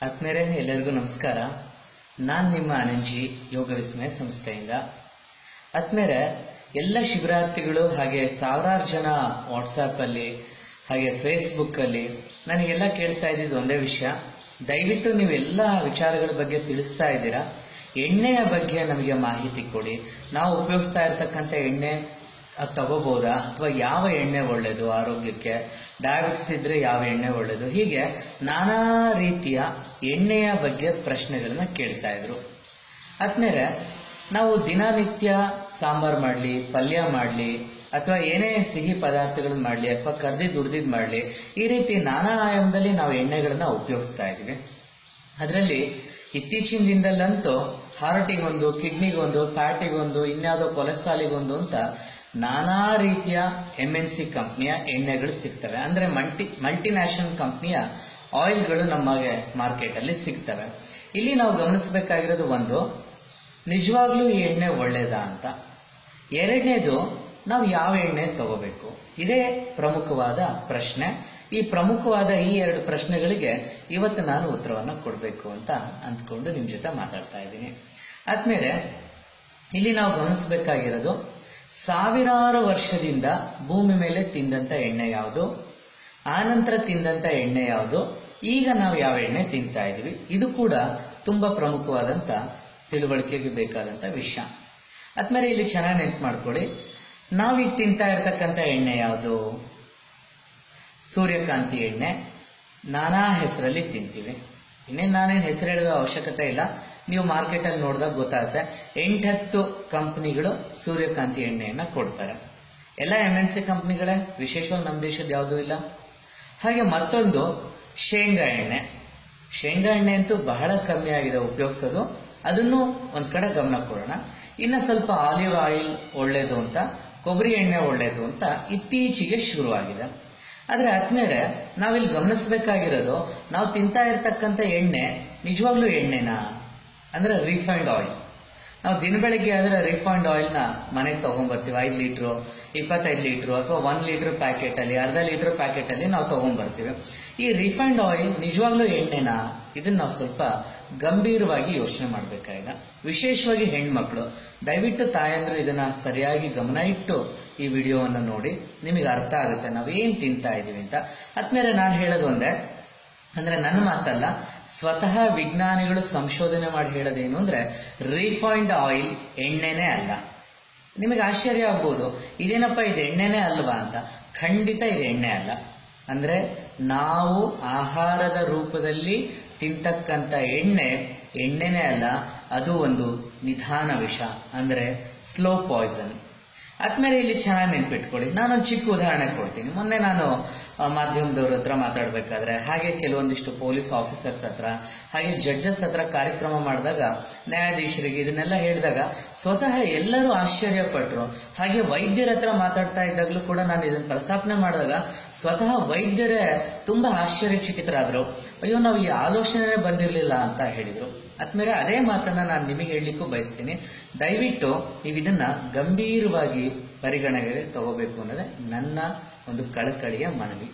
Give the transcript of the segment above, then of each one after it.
ಆತ್ಮೇರೆ ಎಲ್ಲರಿಗೂ ನಮಸ್ಕಾರ ನಾನು ನಿಮ್ಮ ಅನಂಜಿ ಯೋಗ ವಿಸ್ಮಯ ಸಂಸ್ಥೆಯಿಂದ ಆತ್ಮೇರೆ ಎಲ್ಲ ಶಿಬಿರಾರ್ಥಿಗಳು ಹಾಗೆ ಸಾವಿರಾರು ಜನ ವಾಟ್ಸಾಪಲ್ಲಿ ಹಾಗೆ ಫೇಸ್ಬುಕ್ಕಲ್ಲಿ ನನಗೆಲ್ಲ ಕೇಳ್ತಾ ಇದ್ದಿದ್ದು ಒಂದೇ ವಿಷಯ ದಯವಿಟ್ಟು ನೀವೆಲ್ಲ ವಿಚಾರಗಳ ಬಗ್ಗೆ ತಿಳಿಸ್ತಾ ಇದ್ದೀರಾ ಎಣ್ಣೆಯ ಬಗ್ಗೆ ನಮಗೆ ಮಾಹಿತಿ ಕೊಡಿ ನಾವು ಉಪಯೋಗಿಸ್ತಾ ಇರ್ತಕ್ಕಂಥ ಎಣ್ಣೆ ಅದು ತಗೋಬೋದಾ ಅಥವಾ ಯಾವ ಎಣ್ಣೆ ಒಳ್ಳೆಯದು ಆರೋಗ್ಯಕ್ಕೆ ಡಯಾಬಿಟಿಸ್ ಇದ್ರೆ ಯಾವ ಎಣ್ಣೆ ಒಳ್ಳೆಯದು ಹೀಗೆ ನಾನಾ ರೀತಿಯ ಎಣ್ಣೆಯ ಬಗ್ಗೆ ಪ್ರಶ್ನೆಗಳನ್ನ ಕೇಳ್ತಾ ಇದ್ರು ಆದ್ಮೇಲೆ ನಾವು ದಿನನಿತ್ಯ ಸಾಂಬಾರ್ ಮಾಡಲಿ ಪಲ್ಯ ಮಾಡಲಿ ಅಥವಾ ಏನೇ ಸಿಹಿ ಪದಾರ್ಥಗಳನ್ನ ಮಾಡಲಿ ಅಥವಾ ಕರ್ದಿದ್ದು ಉರ್ದಿದ್ದು ಮಾಡಲಿ ಈ ರೀತಿ ನಾನಾ ಆಯಾಮದಲ್ಲಿ ನಾವು ಎಣ್ಣೆಗಳನ್ನ ಉಪಯೋಗಿಸ್ತಾ ಇದ್ದೀವಿ ಅದರಲ್ಲಿ ಇತ್ತೀಚಿನ ದಿನದಲ್ಲಂತೂ ಹಾರ್ಟಿಗೊಂದು ಕಿಡ್ನಿಗೊಂದು ಫ್ಯಾಟಿಗೊಂದು ಇನ್ಯಾವುದೋ ಕೊಲೆಸ್ಟ್ರಾಲಿಗೊಂದು ಅಂತ ನಾನಾ ರೀತಿಯ ಎಮ್ ಎನ್ ಸಿ ಕಂಪ್ನಿಯ ಎಣ್ಣೆಗಳು ಸಿಗ್ತವೆ ಅಂದ್ರೆ ಮಲ್ಟಿ ಮಲ್ಟಿನ್ಯಾಷನಲ್ ಕಂಪ್ನಿಯ ಆಯಿಲ್ಗಳು ನಮಗೆ ಮಾರ್ಕೆಟಲ್ಲಿ ಸಿಗ್ತವೆ ಇಲ್ಲಿ ನಾವು ಗಮನಿಸಬೇಕಾಗಿರೋದು ಒಂದು ನಿಜವಾಗ್ಲೂ ಈ ಎಣ್ಣೆ ಒಳ್ಳೇದಾ ಅಂತ ಎರಡನೇದು ನಾವು ಯಾವ ಎಣ್ಣೆ ತಗೋಬೇಕು ಇದೇ ಪ್ರಮುಖವಾದ ಪ್ರಶ್ನೆ ಈ ಪ್ರಮುಖವಾದ ಈ ಎರಡು ಪ್ರಶ್ನೆಗಳಿಗೆ ಇವತ್ತು ನಾನು ಉತ್ತರವನ್ನು ಕೊಡಬೇಕು ಅಂತ ಅಂದ್ಕೊಂಡು ನಿಮ್ಮ ಜೊತೆ ಮಾತಾಡ್ತಾ ಇದ್ದೀನಿ ಆದ್ಮೇಲೆ ಇಲ್ಲಿ ನಾವು ಗಮನಿಸಬೇಕಾಗಿರೋದು ಸಾವಿರಾರು ವರ್ಷದಿಂದ ಭೂಮಿ ಮೇಲೆ ತಿಂದಂತ ಎಣ್ಣೆ ಯಾವುದು ಆನಂತರ ತಿಂದಂತ ಎಣ್ಣೆ ಯಾವುದು ಈಗ ನಾವು ಯಾವ ಎಣ್ಣೆ ತಿಂತಾ ಇದೀವಿ ಇದು ಕೂಡ ತುಂಬಾ ಪ್ರಮುಖವಾದಂತ ತಿಳುವಳಿಕೆಗೆ ಬೇಕಾದಂತ ವಿಷಯ ಆದ್ಮೇಲೆ ಇಲ್ಲಿ ಚೆನ್ನಾಗಿ ನೆನ್ಪು ಮಾಡ್ಕೊಳ್ಳಿ ನಾವೀಗ ತಿಂತಾ ಇರ್ತಕ್ಕಂಥ ಎಣ್ಣೆ ಯಾವುದು ಸೂರ್ಯಕಾಂತಿ ಎಣ್ಣೆ ನಾನಾ ಹೆಸರಲ್ಲಿ ತಿಂತೀವಿ ಇನ್ನೇನು ನಾನೇನು ಹೆಸರು ಹೇಳುವ ಅವಶ್ಯಕತೆ ಇಲ್ಲ ನೀವು ಮಾರ್ಕೆಟಲ್ಲಿ ನೋಡಿದಾಗ ಗೊತ್ತಾಗುತ್ತೆ ಎಂಟತ್ತು ಕಂಪ್ನಿಗಳು ಸೂರ್ಯಕಾಂತಿ ಎಣ್ಣೆಯನ್ನು ಕೊಡ್ತಾರೆ ಎಲ್ಲ ಎಮ್ ಎನ್ ಸಿ ಕಂಪ್ನಿಗಳೇ ವಿಶೇಷವಾಗಿ ನಮ್ಮ ದೇಶದ ಯಾವುದೂ ಇಲ್ಲ ಹಾಗೆ ಮತ್ತೊಂದು ಶೇಂಗಾ ಎಣ್ಣೆ ಶೇಂಗಾ ಎಣ್ಣೆ ಅಂತೂ ಬಹಳ ಕಮ್ಮಿ ಆಗಿದೆ ಉಪಯೋಗಿಸೋದು ಅದನ್ನು ಒಂದ್ ಕಡೆ ಗಮನ ಕೊಡೋಣ ಇನ್ನು ಸ್ವಲ್ಪ ಆಲಿವ್ ಆಯಿಲ್ ಒಳ್ಳೇದು ಅಂತ ಕೊಬ್ಬರಿ ಎಣ್ಣೆ ಒಳ್ಳೇದು ಅಂತ ಇತ್ತೀಚೆಗೆ ಶುರುವಾಗಿದೆ ಆದ್ರೆ ಆದ್ಮೇಲೆ ನಾವಿಲ್ಲಿ ಗಮನಿಸಬೇಕಾಗಿರೋದು ನಾವು ತಿಂತಾ ಇರ್ತಕ್ಕಂಥ ಎಣ್ಣೆ ನಿಜವಾಗ್ಲೂ ಎಣ್ಣೆನಾ ಅಂದ್ರೆ ರಿಫೈನ್ಡ್ ಆಯಿಲ್ ನಾವು ದಿನ ಬೆಳಗ್ಗೆ ಆದ್ರೆ ರಿಫೈನ್ಡ್ ಆಯಿಲ್ನ ಮನೆಗೆ ತಗೊಂಡ್ಬರ್ತೀವಿ ಐದು ಲೀಟ್ರು ಇಪ್ಪತ್ತೈದು ಲೀಟ್ರು ಅಥವಾ ಒನ್ ಲೀಟರ್ ಪ್ಯಾಕೆಟ್ ಅಲ್ಲಿ ಅರ್ಧ ಲೀಟರ್ ಪ್ಯಾಕೆಟ್ ಅಲ್ಲಿ ನಾವು ತಗೊಂಡ್ಬರ್ತೀವಿ ಈ ರಿಫೈನ್ಡ್ ಆಯಿಲ್ ನಿಜವಾಗ್ಲೂ ಎಣ್ಣೆನಾ ಇದನ್ನ ನಾವು ಸ್ವಲ್ಪ ಗಂಭೀರವಾಗಿ ಯೋಚನೆ ಮಾಡಬೇಕಾಗಿದೆ ವಿಶೇಷವಾಗಿ ಹೆಣ್ಮಕ್ಳು ದಯವಿಟ್ಟು ತಾಯಂದ್ರು ಇದನ್ನ ಸರಿಯಾಗಿ ಗಮನ ಇಟ್ಟು ಈ ವಿಡಿಯೋವನ್ನು ನೋಡಿ ನಿಮಗೆ ಅರ್ಥ ಆಗುತ್ತೆ ನಾವು ಏನ್ ತಿಂತಾ ಇದೀವಿ ಅಂತ ಆದ್ಮೇಲೆ ನಾನು ಹೇಳೋದು ಒಂದೇ ಅಂದ್ರೆ ನನ್ನ ಮಾತಲ್ಲ ಸ್ವತಃ ವಿಜ್ಞಾನಿಗಳು ಸಂಶೋಧನೆ ಮಾಡಿ ಹೇಳೋದೇನು ಅಂದ್ರೆ ರಿಫೈನ್ಡ್ ಆಯಿಲ್ ಎಣ್ಣೆನೇ ಅಲ್ಲ ನಿಮಗೆ ಆಶ್ಚರ್ಯ ಆಗ್ಬೋದು ಇದೇನಪ್ಪ ಇದು ಎಣ್ಣೆನೇ ಅಲ್ವಾ ಅಂತ ಖಂಡಿತ ಇದು ಎಣ್ಣೆ ಅಲ್ಲ ಅಂದ್ರೆ ನಾವು ಆಹಾರದ ರೂಪದಲ್ಲಿ ತಿಂತಕ್ಕಂಥ ಎಣ್ಣೆ ಎಣ್ಣೆನೇ ಅಲ್ಲ ಅದು ಒಂದು ನಿಧಾನ ವಿಷ ಅಂದ್ರೆ ಸ್ಲೋ ಪಾಯ್ಸನ್ ಆದ್ಮೇಲೆ ಇಲ್ಲಿ ಚೆನ್ನಾಗಿ ನೆನ್ಪಿಟ್ಕೊಳ್ಳಿ ನಾನೊಂದು ಚಿಕ್ಕ ಉದಾಹರಣೆ ಕೊಡ್ತೀನಿ ಮೊನ್ನೆ ನಾನು ಆ, ಮಾಧ್ಯಮದವ್ರ ಹತ್ರ ಮಾತಾಡ್ಬೇಕಾದ್ರೆ ಹಾಗೆ ಕೆಲವೊಂದಿಷ್ಟು ಪೊಲೀಸ್ ಆಫೀಸರ್ಸ್ ಹತ್ರ ಹಾಗೆ ಜಡ್ಜಸ್ ಹತ್ರ ಕಾರ್ಯಕ್ರಮ ಮಾಡಿದಾಗ ನ್ಯಾಯಾಧೀಶರಿಗೆ ಇದನ್ನೆಲ್ಲ ಹೇಳಿದಾಗ ಸ್ವತಃ ಎಲ್ಲರೂ ಆಶ್ಚರ್ಯಪಟ್ರು ಹಾಗೆ ವೈದ್ಯರ ಹತ್ರ ಮಾತಾಡ್ತಾ ಇದ್ದಾಗಲೂ ಕೂಡ ನಾನು ಇದನ್ನ ಪ್ರಸ್ತಾಪನೆ ಮಾಡಿದಾಗ ಸ್ವತಃ ವೈದ್ಯರೇ ತುಂಬಾ ಆಶ್ಚರ್ಯಚಕಿತರಾದ್ರು ಅಯ್ಯೋ ನಾವು ಈ ಆಲೋಚನೆ ಬಂದಿರಲಿಲ್ಲ ಅಂತ ಹೇಳಿದ್ರು ಆದ್ಮೇಲೆ ಅದೇ ಮಾತನ್ನ ನಾನು ನಿಮಗೆ ಹೇಳಲಿಕ್ಕೂ ಬಯಸ್ತೀನಿ ದಯವಿಟ್ಟು ನೀವು ಇದನ್ನ ಗಂಭೀರವಾಗಿ ಪರಿಗಣನೆಗೆ ತಗೋಬೇಕು ಅನ್ನೋದೇ ನನ್ನ ಒಂದು ಕಳಕಳಿಯ ಮನವಿ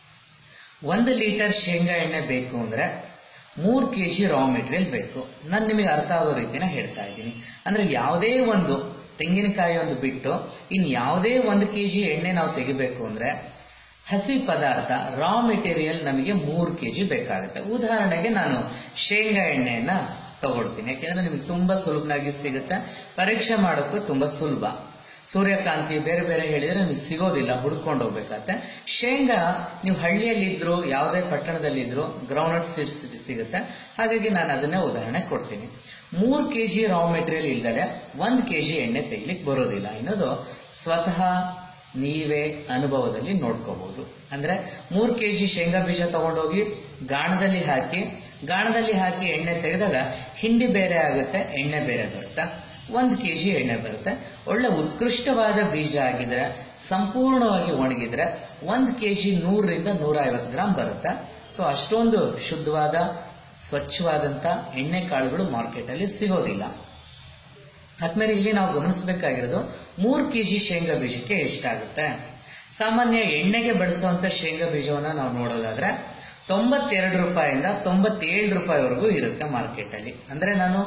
ಒಂದು ಲೀಟರ್ ಶೇಂಗಾ ಎಣ್ಣೆ ಬೇಕು ಅಂದ್ರೆ ಮೂರು ಕೆ ಜಿ ರಾ ಮೆಟೀರಿಯಲ್ ಬೇಕು ನಾನು ನಿಮಗೆ ಅರ್ಥ ಆಗೋ ರೀತಿನ ಹೇಳ್ತಾ ಇದ್ದೀನಿ ಅಂದ್ರೆ ಯಾವುದೇ ಒಂದು ತೆಂಗಿನಕಾಯಿ ಒಂದು ಬಿಟ್ಟು ಇನ್ ಯಾವುದೇ ಒಂದು ಕೆ ಜಿ ಎಣ್ಣೆ ನಾವು ತೆಗಿಬೇಕು ಅಂದ್ರೆ ಹಸಿ ಪದಾರ್ಥ ರಾ ಮೆಟೀರಿಯಲ್ ನಮಗೆ ಮೂರು ಕೆ ಜಿ ಬೇಕಾಗುತ್ತೆ ಉದಾಹರಣೆಗೆ ನಾನು ಶೇಂಗಾ ಎಣ್ಣೆಯನ್ನ ತಗೊಳ್ತೀನಿ ಯಾಕೆಂದ್ರೆ ನಿಮಗೆ ತುಂಬಾ ಸುಲಭನಾಗಿ ಸಿಗುತ್ತೆ ಪರೀಕ್ಷೆ ಮಾಡೋಕ್ಕೂ ತುಂಬಾ ಸುಲಭ ಸೂರ್ಯಕಾಂತಿ ಬೇರೆ ಬೇರೆ ಹೇಳಿದ್ರೆ ನಿಮಗೆ ಸಿಗೋದಿಲ್ಲ ಹುಡ್ಕೊಂಡು ಹೋಗ್ಬೇಕಾಗತ್ತೆ ಶೇಂಗಾ ನೀವು ಹಳ್ಳಿಯಲ್ಲಿದ್ರು ಯಾವುದೇ ಪಟ್ಟಣದಲ್ಲಿದ್ರು ಗ್ರೌಂಡ್ನಟ್ ಸೀಡ್ಸ್ ಸಿಗುತ್ತೆ ಹಾಗಾಗಿ ನಾನು ಅದನ್ನೇ ಉದಾಹರಣೆ ಕೊಡ್ತೀನಿ ಮೂರು ಕೆ ಜಿ ರಾ ಮೆಟೀರಿಯಲ್ ಇಲ್ದರೆ ಒಂದು ಕೆ ಜಿ ಎಣ್ಣೆ ತೆಗಿಲಿಕ್ಕೆ ಬರೋದಿಲ್ಲ ಅನ್ನೋದು ಸ್ವತಃ ನೀವೇ ಅನುಭವದಲ್ಲಿ ನೋಡ್ಕೋಬಹುದು ಅಂದ್ರೆ ಮೂರು ಕೆ ಜಿ ಶೇಂಗಾ ಬೀಜ ತಗೊಂಡೋಗಿ ಗಾಣದಲ್ಲಿ ಹಾಕಿ ಗಾಣದಲ್ಲಿ ಹಾಕಿ ಎಣ್ಣೆ ತೆಗೆದಾಗ ಹಿಂಡಿ ಬೇರೆ ಆಗುತ್ತೆ ಎಣ್ಣೆ ಬೇರೆ ಬರುತ್ತೆ ಒಂದು ಕೆ ಜಿ ಎಣ್ಣೆ ಬರುತ್ತೆ ಒಳ್ಳೆ ಉತ್ಕೃಷ್ಟವಾದ ಬೀಜ ಆಗಿದ್ರೆ ಸಂಪೂರ್ಣವಾಗಿ ಒಣಗಿದ್ರೆ ಒಂದು ಕೆ ಜಿ ನೂರರಿಂದ ನೂರ ಐವತ್ತು ಗ್ರಾಮ್ ಬರುತ್ತೆ ಸೊ ಅಷ್ಟೊಂದು ಶುದ್ಧವಾದ ಸ್ವಚ್ಛವಾದಂತ ಎಣ್ಣೆ ಕಾಳುಗಳು ಮಾರ್ಕೆಟಲ್ಲಿ ಸಿಗೋದಿಲ್ಲ ಆದ್ಮೇಲೆ ಇಲ್ಲಿ ನಾವು ಗಮನಿಸಬೇಕಾಗಿರೋದು ಮೂರು ಕೆ ಜಿ ಶೇಂಗಾ ಬೀಜಕ್ಕೆ ಎಷ್ಟಾಗುತ್ತೆ ಸಾಮಾನ್ಯ ಎಣ್ಣೆಗೆ ಬಳಸುವಂತ ಶೇಂಗಾ ಬೀಜವನ್ನ ನಾವು ನೋಡೋದಾದ್ರೆ ತೊಂಬತ್ತೆರಡು ರೂಪಾಯಿಂದ ತೊಂಬತ್ತೇಳು ರೂಪಾಯಿವರೆಗೂ ಇರುತ್ತೆ ಮಾರ್ಕೆಟಲ್ಲಿ ಅಂದರೆ ನಾನು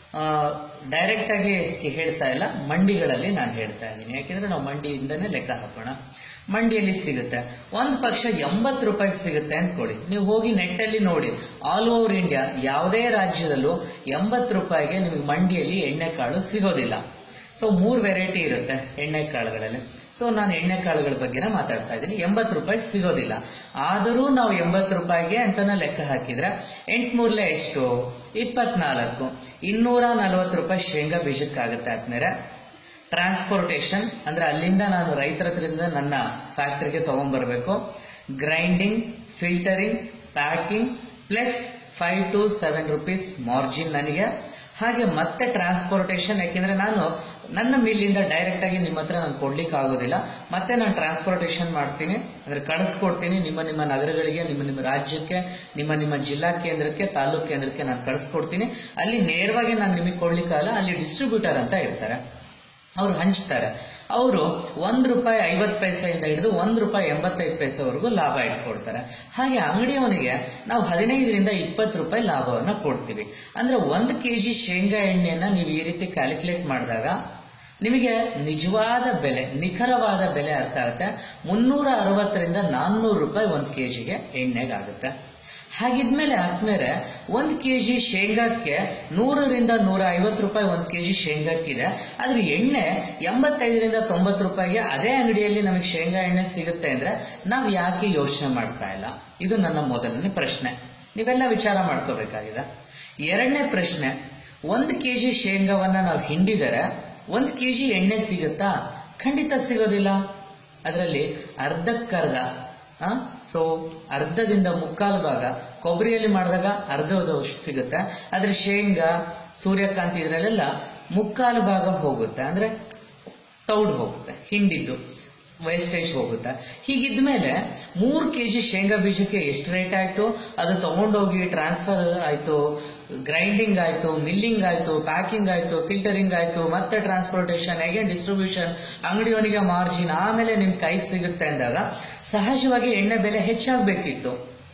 ಡೈರೆಕ್ಟ್ ಆಗಿ ಹೇಳ್ತಾ ಇಲ್ಲ ಮಂಡಿಗಳಲ್ಲಿ ನಾನು ಹೇಳ್ತಾ ಇದ್ದೀನಿ ಯಾಕೆಂದ್ರೆ ನಾವು ಮಂಡಿಯಿಂದನೇ ಲೆಕ್ಕ ಹಾಕೋಣ ಮಂಡಿಯಲ್ಲಿ ಸಿಗುತ್ತೆ ಒಂದು ಪಕ್ಷ ಎಂಬತ್ತು ರೂಪಾಯಿಗೆ ಸಿಗುತ್ತೆ ಅಂದ್ಕೊಳ್ಳಿ ನೀವು ಹೋಗಿ ನೆಟ್ಟಲ್ಲಿ ನೋಡಿ ಆಲ್ ಓವರ್ ಇಂಡಿಯಾ ಯಾವುದೇ ರಾಜ್ಯದಲ್ಲೂ ಎಂಬತ್ತು ರೂಪಾಯಿಗೆ ನಿಮಗೆ ಮಂಡಿಯಲ್ಲಿ ಎಣ್ಣೆಕಾಳು ಸಿಗೋದಿಲ್ಲ ಸೊ ಮೂರು ವೆರೈಟಿ ಇರುತ್ತೆ ಎಣ್ಣೆ ಕಾಳುಗಳಲ್ಲಿ ಸೊ ನಾನು ಎಣ್ಣೆ ಕಾಳುಗಳ ಬಗ್ಗೆನೇ ಮಾತಾಡ್ತಾ ಇದ್ದೀನಿ ಎಂಬತ್ತು ರೂಪಾಯಿಗೆ ಸಿಗೋದಿಲ್ಲ ಆದರೂ ನಾವು ಎಂಬತ್ತು ರೂಪಾಯಿಗೆ ಅಂತಾನೆ ಲೆಕ್ಕ ಹಾಕಿದ್ರೆ ಎಂಟ್ಮೂರ್ಲೆ ಎಷ್ಟು ಇಪ್ಪತ್ನಾಲ್ಕು ಇನ್ನೂರ ನಲವತ್ತು ರೂಪಾಯಿ ಶೇಂಗಾ ಬೀಜಕ್ಕಾಗುತ್ತೆ ಆದ್ಮೇಲೆ ಟ್ರಾನ್ಸ್ಪೋರ್ಟೇಷನ್ ಅಂದ್ರೆ ಅಲ್ಲಿಂದ ನಾನು ರೈತರ ಹತ್ರದಿಂದ ನನ್ನ ಫ್ಯಾಕ್ಟ್ರಿಗೆ ತಗೊಂಡ್ಬರ್ಬೇಕು grinding filtering packing plus five to seven rupees margin ನನಗೆ ಹಾಗೆ ಮತ್ತೆ ಟ್ರಾನ್ಸ್ಪೋರ್ಟೇಷನ್ ಯಾಕೆಂದ್ರೆ ನಾನು ನನ್ನ ಮಿಲ್ಲಿಂದ ಡೈರೆಕ್ಟ್ ಆಗಿ ನಿಮ್ಮ ಹತ್ರ ನಾನು ಕೊಡ್ಲಿಕ್ಕೆ ಆಗೋದಿಲ್ಲ ಮತ್ತೆ ನಾನು ಟ್ರಾನ್ಸ್ಪೋರ್ಟೇಷನ್ ಮಾಡ್ತೀನಿ ಅಂದ್ರೆ ಕಳಿಸ್ಕೊಡ್ತೀನಿ ನಿಮ್ಮ ನಿಮ್ಮ ನಗರಗಳಿಗೆ ನಿಮ್ಮ ನಿಮ್ಮ ರಾಜ್ಯಕ್ಕೆ ನಿಮ್ಮ ನಿಮ್ಮ ಜಿಲ್ಲಾ ಕೇಂದ್ರಕ್ಕೆ ತಾಲೂಕು ಕೇಂದ್ರಕ್ಕೆ ನಾನು ಕಳಿಸ್ಕೊಡ್ತೀನಿ ಅಲ್ಲಿ ನೇರವಾಗಿ ನಾನು ನಿಮಗೆ ಕೊಡ್ಲಿಕ್ಕಾಗಲ್ಲ ಅಲ್ಲಿ ಡಿಸ್ಟ್ರಿಬ್ಯೂಟರ್ ಅಂತ ಇರ್ತಾರೆ ಅವ್ರು ಹಂಚ್ತಾರೆ ಅವರು ಒಂದು ರೂಪಾಯಿ ಐವತ್ತು ಪೈಸೆಯಿಂದ ಹಿಡಿದು ಒಂದು ರೂಪಾಯಿ ಎಂಬತ್ತೈದು ಪೈಸೆವರೆಗೂ ಲಾಭ ಇಟ್ಕೊಡ್ತಾರೆ ಹಾಗೆ ಅಂಗಡಿಯವನಿಗೆ ನಾವು ಹದಿನೈದರಿಂದ ಇಪ್ಪತ್ತು ರೂಪಾಯಿ ಲಾಭವನ್ನು ಕೊಡ್ತೀವಿ ಅಂದ್ರೆ ಒಂದು ಕೆ ಜಿ ಶೇಂಗಾ ಎಣ್ಣೆಯನ್ನ ನೀವು ಈ ರೀತಿ ಕ್ಯಾಲ್ಕುಲೇಟ್ ಮಾಡಿದಾಗ ನಿಮಗೆ ನಿಜವಾದ ಬೆಲೆ ನಿಖರವಾದ ಬೆಲೆ ಅರ್ಥ ಆಗುತ್ತೆ ಮುನ್ನೂರ ಅರವತ್ತರಿಂದ ನಾನ್ನೂರು ರೂಪಾಯಿ ಒಂದು ಕೆ ಜಿಗೆ ಎಣ್ಣೆಗಾಗುತ್ತೆ ಹಾಗಿದ್ಮೇಲೆ ಆದ್ಮೇಲೆ ಒಂದು ಕೆ ಜಿ ಶೇಂಗಾಕ್ಕೆ ನೂರರಿಂದ ನೂರ ಐವತ್ತು ರೂಪಾಯಿ ಒಂದು ಕೆ ಜಿ ಶೇಂಗಾಕ್ಕಿದೆ ಆದ್ರೆ ಎಣ್ಣೆ ಎಂಬತ್ತೈದರಿಂದ ತೊಂಬತ್ತು ರೂಪಾಯಿಗೆ ಅದೇ ಅಂಗಡಿಯಲ್ಲಿ ನಮಗೆ ಶೇಂಗಾ ಎಣ್ಣೆ ಸಿಗುತ್ತೆ ಅಂದ್ರೆ ನಾವು ಯಾಕೆ ಯೋಚನೆ ಮಾಡ್ತಾ ಇಲ್ಲ ಇದು ನನ್ನ ಮೊದಲನೇ ಪ್ರಶ್ನೆ ನೀವೆಲ್ಲ ವಿಚಾರ ಮಾಡ್ಕೋಬೇಕಾಗಿದೆ ಎರಡನೇ ಪ್ರಶ್ನೆ ಒಂದು ಕೆ ಜಿ ಶೇಂಗಾವನ್ನ ನಾವು ಹಿಂಡಿದರೆ ಒಂದು ಕೆ ಜಿ ಎಣ್ಣೆ ಸಿಗುತ್ತಾ ಖಂಡಿತ ಸಿಗೋದಿಲ್ಲ ಅದರಲ್ಲಿ ಅರ್ಧಕ್ಕರ್ಧ ಸೊ ಅರ್ಧದಿಂದ ಮುಕ್ಕಾಲು ಭಾಗ ಕೊಬ್ಬರಿಯಲ್ಲಿ ಮಾಡಿದಾಗ ಅರ್ಧದಷ್ಟು ಸಿಗುತ್ತೆ ಆದ್ರೆ ಶೇಂಗಾ ಸೂರ್ಯಕಾಂತಿ ಇದರಲ್ಲೆಲ್ಲ ಮುಕ್ಕಾಲು ಭಾಗ ಹೋಗುತ್ತೆ ಅಂದ್ರೆ ತೌಡ್ ಹೋಗುತ್ತೆ ಹಿಂಡಿದ್ದು ವೇಸ್ಟೇಜ್ ಹೋಗುತ್ತೆ ಹೀಗಿದ್ಮೇಲೆ ಮೂರು ಕೆ ಜಿ ಶೇಂಗಾ ಬೀಜಕ್ಕೆ ಎಷ್ಟು ರೇಟ್ ಆಯ್ತು ಅದು ತಗೊಂಡೋಗಿ ಟ್ರಾನ್ಸ್ಫರ್ ಆಯ್ತು ಗ್ರೈಂಡಿಂಗ್ ಆಯ್ತು ಮಿಲ್ಲಿಂಗ್ ಆಯ್ತು ಪ್ಯಾಕಿಂಗ್ ಆಯ್ತು ಫಿಲ್ಟರಿಂಗ್ ಆಯ್ತು ಮತ್ತೆ ಟ್ರಾನ್ಸ್ಪೋರ್ಟೇಷನ್ ಅಗೇನ್ ಡಿಸ್ಟ್ರಿಬ್ಯೂಷನ್ ಅಂಗಡಿಯವನಿಗೆ ಮಾರ್ಜಿನ್ ಆಮೇಲೆ ನಿಮ್ ಕೈಗೆ ಸಿಗುತ್ತೆ ಅಂದಾಗ ಸಹಜವಾಗಿ ಎಣ್ಣೆ ಬೆಲೆ ಹೆಚ್ಚಾಗಬೇಕಿತ್ತು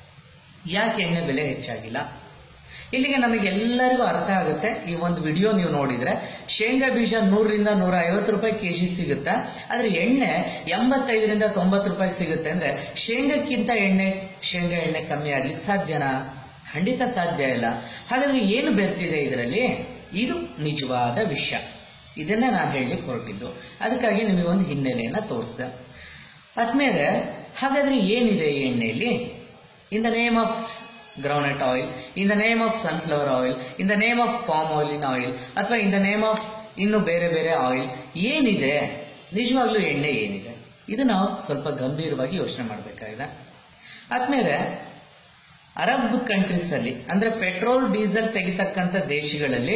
ಯಾಕೆ ಎಣ್ಣೆ ಬೆಲೆ ಹೆಚ್ಚಾಗಿಲ್ಲ ಇಲ್ಲಿಗೆ ನಮಗೆಲ್ಲರಿಗೂ ಅರ್ಥ ಆಗುತ್ತೆ ಈ ಒಂದು ವಿಡಿಯೋ ನೀವು ನೋಡಿದ್ರೆ ಶೇಂಗಾ ಬೀಜ ನೂರರಿಂದ ನೂರ ಐವತ್ತು ರೂಪಾಯಿ ಕೆಜಿ ಸಿಗುತ್ತೆ ಆದ್ರೆ ಎಣ್ಣೆ ಎಂಬತ್ತೈದರಿಂದ ತೊಂಬತ್ತು ರೂಪಾಯಿ ಸಿಗುತ್ತೆ ಅಂದ್ರೆ ಶೇಂಗಕ್ಕಿಂತ ಎಣ್ಣೆ ಶೇಂಗಾ ಎಣ್ಣೆ ಕಮ್ಮಿ ಆಗ್ಲಿಕ್ಕೆ ಸಾಧ್ಯನಾ ಖಂಡಿತ ಸಾಧ್ಯ ಇಲ್ಲ ಹಾಗಾದ್ರೆ ಏನು ಬೆರ್ತಿದೆ ಇದರಲ್ಲಿ ಇದು ನಿಜವಾದ ವಿಷಯ ಇದನ್ನ ನಾನು ಹೇಳಲಿಕ್ಕೆ ಹೊರಟಿದ್ದು ಅದಕ್ಕಾಗಿ ನಿಮಗೆ ಒಂದು ಹಿನ್ನೆಲೆಯನ್ನ ತೋರಿಸಿದೆ ಆದ್ಮೇಲೆ ಹಾಗಾದ್ರೆ ಏನಿದೆ ಈ ಎಣ್ಣೆಯಲ್ಲಿ in the name of groundnut oil in the name of sunflower oil in the name of palm oil in oil ಅಥವಾ ಇನ್ ದ ನೇಮ್ ಆಫ್ ಇನ್ನು ಬೇರೆ ಬೇರೆ ಆಯಿಲ್ ಏನಿದೆ ನಿಜವಾಗ್ಲೂ ಎಣ್ಣೆ ಏನಿದೆ ಇದು ನಾವು ಸ್ವಲ್ಪ ಗಂಭೀರವಾಗಿ ಯೋಚನೆ ಮಾಡಬೇಕಾಗಿದೆ ಆದ್ಮೇಲೆ ಅರಬ್ ಕಂಟ್ರೀಸ್ ಅಲ್ಲಿ ಅಂದ್ರೆ ಪೆಟ್ರೋಲ್ ಡೀಸೆಲ್ ತೆಗಿತಕ್ಕಂಥ ದೇಶಗಳಲ್ಲಿ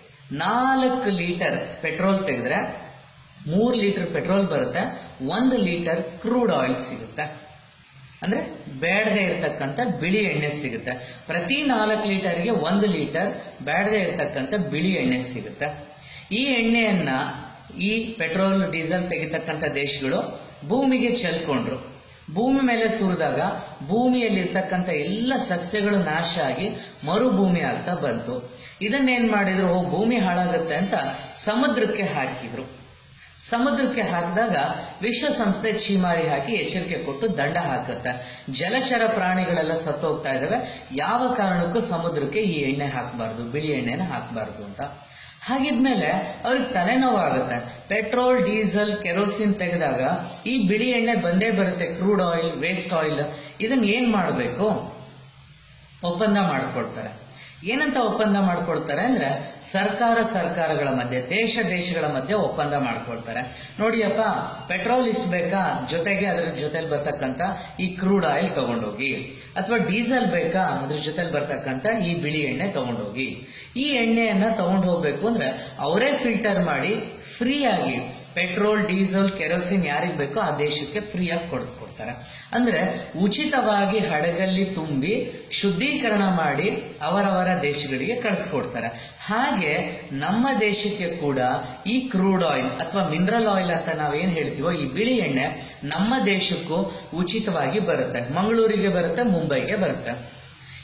ನಾಲ್ಕು ಲೀಟರ್ ಪೆಟ್ರೋಲ್ ತೆಗೆದ್ರೆ ಮೂರು ಲೀಟರ್ ಪೆಟ್ರೋಲ್ ಬರುತ್ತೆ ಒಂದು ಲೀಟರ್ ಕ್ರೂಡ್ ಆಯಿಲ್ ಸಿಗುತ್ತೆ ಅಂದ್ರೆ ಬೇಡದೆ ಇರತಕ್ಕಂಥ ಬಿಳಿ ಎಣ್ಣೆ ಸಿಗುತ್ತೆ ಪ್ರತಿ ನಾಲ್ಕು ಲೀಟರ್ಗೆ ಒಂದು ಲೀಟರ್ ಬೇಡದೆ ಇರತಕ್ಕಂಥ ಬಿಳಿ ಎಣ್ಣೆ ಸಿಗುತ್ತೆ ಈ ಎಣ್ಣೆಯನ್ನ ಈ ಪೆಟ್ರೋಲ್ ಡೀಸೆಲ್ ತೆಗಿತಕ್ಕಂಥ ದೇಶಗಳು ಭೂಮಿಗೆ ಚೆಲ್ಕೊಂಡ್ರು ಭೂಮಿ ಮೇಲೆ ಸುರಿದಾಗ ಭೂಮಿಯಲ್ಲಿರ್ತಕ್ಕಂಥ ಎಲ್ಲ ಸಸ್ಯಗಳು ನಾಶ ಆಗಿ ಮರುಭೂಮಿ ಆಗ್ತಾ ಬಂತು ಇದನ್ನೇನ್ ಮಾಡಿದ್ರು ಓ ಭೂಮಿ ಹಾಳಾಗುತ್ತೆ ಅಂತ ಸಮುದ್ರಕ್ಕೆ ಹಾಕಿದ್ರು ಸಮುದ್ರಕ್ಕೆ ಹಾಕಿದಾಗ ವಿಶ್ವಸಂಸ್ಥೆ ಚೀಮಾರಿ ಹಾಕಿ ಎಚ್ಚರಿಕೆ ಕೊಟ್ಟು ದಂಡ ಹಾಕುತ್ತೆ ಜಲಚರ ಪ್ರಾಣಿಗಳೆಲ್ಲ ಸತ್ತೋಗ್ತಾ ಇದಾವೆ ಯಾವ ಕಾರಣಕ್ಕೂ ಸಮುದ್ರಕ್ಕೆ ಈ ಎಣ್ಣೆ ಹಾಕಬಾರ್ದು ಬಿಳಿ ಎಣ್ಣೆನ ಹಾಕಬಾರ್ದು ಅಂತ ಹಾಗಿದ್ಮೇಲೆ ಅವ್ರಿಗೆ ತಲೆನೋವು ಆಗುತ್ತೆ ಪೆಟ್ರೋಲ್ ಡೀಸೆಲ್ ಕೆರೋಸಿನ್ ತೆಗೆದಾಗ ಈ ಬಿಳಿ ಎಣ್ಣೆ ಬಂದೇ ಬರುತ್ತೆ ಕ್ರೂಡ್ ಆಯಿಲ್ ವೇಸ್ಟ್ ಆಯಿಲ್ ಇದನ್ನ ಏನ್ ಮಾಡಬೇಕು ಒಪ್ಪಂದ ಮಾಡ್ಕೊಳ್ತಾರೆ ಏನಂತ ಒಪ್ಪಂದ ಮಾಡ್ಕೊಳ್ತಾರೆ ಅಂದ್ರೆ ಸರ್ಕಾರ ಸರ್ಕಾರಗಳ ಮಧ್ಯೆ ದೇಶ ದೇಶಗಳ ಮಧ್ಯೆ ಒಪ್ಪಂದ ಮಾಡ್ಕೊಳ್ತಾರೆ ನೋಡಿಯಪ್ಪ ಪೆಟ್ರೋಲ್ ಇಷ್ಟು ಬೇಕಾ ಜೊತೆಗೆ ಅದ್ರ ಜೊತೆಲಿ ಬರ್ತಕ್ಕಂತ ಈ ಕ್ರೂಡ್ ಆಯಿಲ್ ತಗೊಂಡೋಗಿ ಅಥವಾ ಡೀಸೆಲ್ ಬೇಕಾ ಅದ್ರ ಜೊತೆಲಿ ಬರ್ತಕ್ಕಂತ ಈ ಬಿಳಿ ಎಣ್ಣೆ ತಗೊಂಡೋಗಿ ಈ ಎಣ್ಣೆಯನ್ನ ತಗೊಂಡು ಹೋಗ್ಬೇಕು ಅಂದ್ರೆ ಅವರೇ ಫಿಲ್ಟರ್ ಮಾಡಿ ಫ್ರೀ ಆಗಿ ಪೆಟ್ರೋಲ್ ಡೀಸೆಲ್ ಕೆರೋಸಿನ್ ಯಾರಿಗ್ ಬೇಕೋ ಆ ದೇಶಕ್ಕೆ ಫ್ರೀಯಾಗಿ ಕೊಡಿಸ್ಕೊಡ್ತಾರೆ ಅಂದ್ರೆ ಉಚಿತವಾಗಿ ಹಡಗಲ್ಲಿ ತುಂಬಿ ಶುದ್ಧೀಕರಣ ಮಾಡಿ ಅವರವರ ದೇಶಗಳಿಗೆ ಕಳಿಸ್ಕೊಡ್ತಾರೆ ಹಾಗೆ ನಮ್ಮ ದೇಶಕ್ಕೆ ಕೂಡ ಈ ಕ್ರೂಡ್ ಆಯಿಲ್ ಅಥವಾ ಮಿನರಲ್ ಆಯಿಲ್ ಅಂತ ನಾವೇನ್ ಹೇಳ್ತೀವೋ ಈ ಬಿಳಿ ಎಣ್ಣೆ ನಮ್ಮ ದೇಶಕ್ಕೂ ಉಚಿತವಾಗಿ ಬರುತ್ತೆ ಮಂಗಳೂರಿಗೆ ಬರುತ್ತೆ ಮುಂಬೈಗೆ ಬರುತ್ತೆ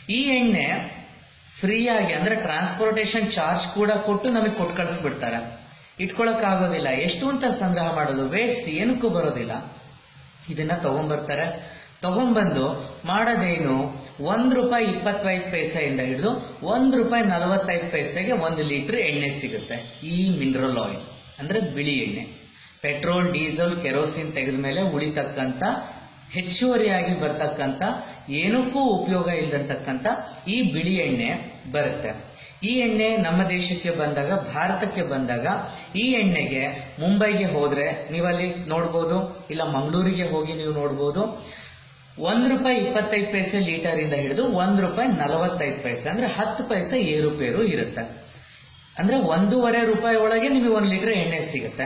ಈ ಎಣ್ಣೆ ಫ್ರೀಯಾಗಿ ಅಂದ್ರೆ ಟ್ರಾನ್ಸ್ಪೋರ್ಟೇಷನ್ ಚಾರ್ಜ್ ಕೂಡ ಕೊಟ್ಟು ನಮಗೆ ಕೊಟ್ಟು ಕಳಿಸ್ಬಿಡ್ತಾರೆ ಇಟ್ಕೊಳಕ್ ಆಗೋದಿಲ್ಲ ಎಷ್ಟು ಅಂತ ಸಂಗ್ರಹ ಮಾಡೋದು ವೇಸ್ಟ್ ಏನಕ್ಕೂ ಬರೋದಿಲ್ಲ ಇದನ್ನ ತಗೊಂಡ್ಬರ್ತಾರೆ ತಗೊಂಡ್ಬಂದು ಮಾಡೋದೇನು ಒಂದ್ ರೂಪಾಯಿ ಇಪ್ಪತ್ತೈದು ಪೈಸೆಯಿಂದ ಹಿಡಿದು ಒಂದ್ ರೂಪಾಯಿ ನಲವತ್ತೈದು ಪೈಸೆಗೆ ಒಂದು ಲೀಟರ್ ಎಣ್ಣೆ ಸಿಗುತ್ತೆ ಈ ಮಿನರಲ್ ಆಯಿಲ್ ಅಂದ್ರೆ ಬಿಳಿ ಎಣ್ಣೆ ಪೆಟ್ರೋಲ್ ಡೀಸೆಲ್ ಕೆರೋಸಿನ್ ತೆಗೆದ ಮೇಲೆ ಉಳಿತಕ್ಕಂತ ಹೆಚ್ಚುವರಿಯಾಗಿ ಬರ್ತಕ್ಕಂಥ ಏನಕ್ಕೂ ಉಪಯೋಗ ಇಲ್ಲದಂತಕ್ಕಂಥ ಈ ಬಿಳಿ ಎಣ್ಣೆ ಬರುತ್ತೆ ಈ ಎಣ್ಣೆ ನಮ್ಮ ದೇಶಕ್ಕೆ ಬಂದಾಗ ಭಾರತಕ್ಕೆ ಬಂದಾಗ ಈ ಎಣ್ಣೆಗೆ ಮುಂಬೈಗೆ ಹೋದ್ರೆ ನೀವಲ್ಲಿ ನೋಡ್ಬೋದು ಇಲ್ಲ ಮಂಗಳೂರಿಗೆ ಹೋಗಿ ನೀವು ನೋಡ್ಬೋದು ಒಂದ್ ರೂಪಾಯಿ ಇಪ್ಪತ್ತೈದು ಪೈಸೆ ಲೀಟರ್ ಇಂದ ಹಿಡಿದು ಒಂದ್ ರೂಪಾಯಿ ನಲವತ್ತೈದು ಪೈಸೆ ಅಂದ್ರೆ ಹತ್ತು ಪೈಸೆ ಏರುಪೇರು ಇರುತ್ತೆ ಅಂದ್ರೆ ಒಂದೂವರೆ ರೂಪಾಯಿ ಒಳಗೆ ನಿಮಗೆ ಒಂದು ಲೀಟರ್ ಎಣ್ಣೆ ಸಿಗುತ್ತೆ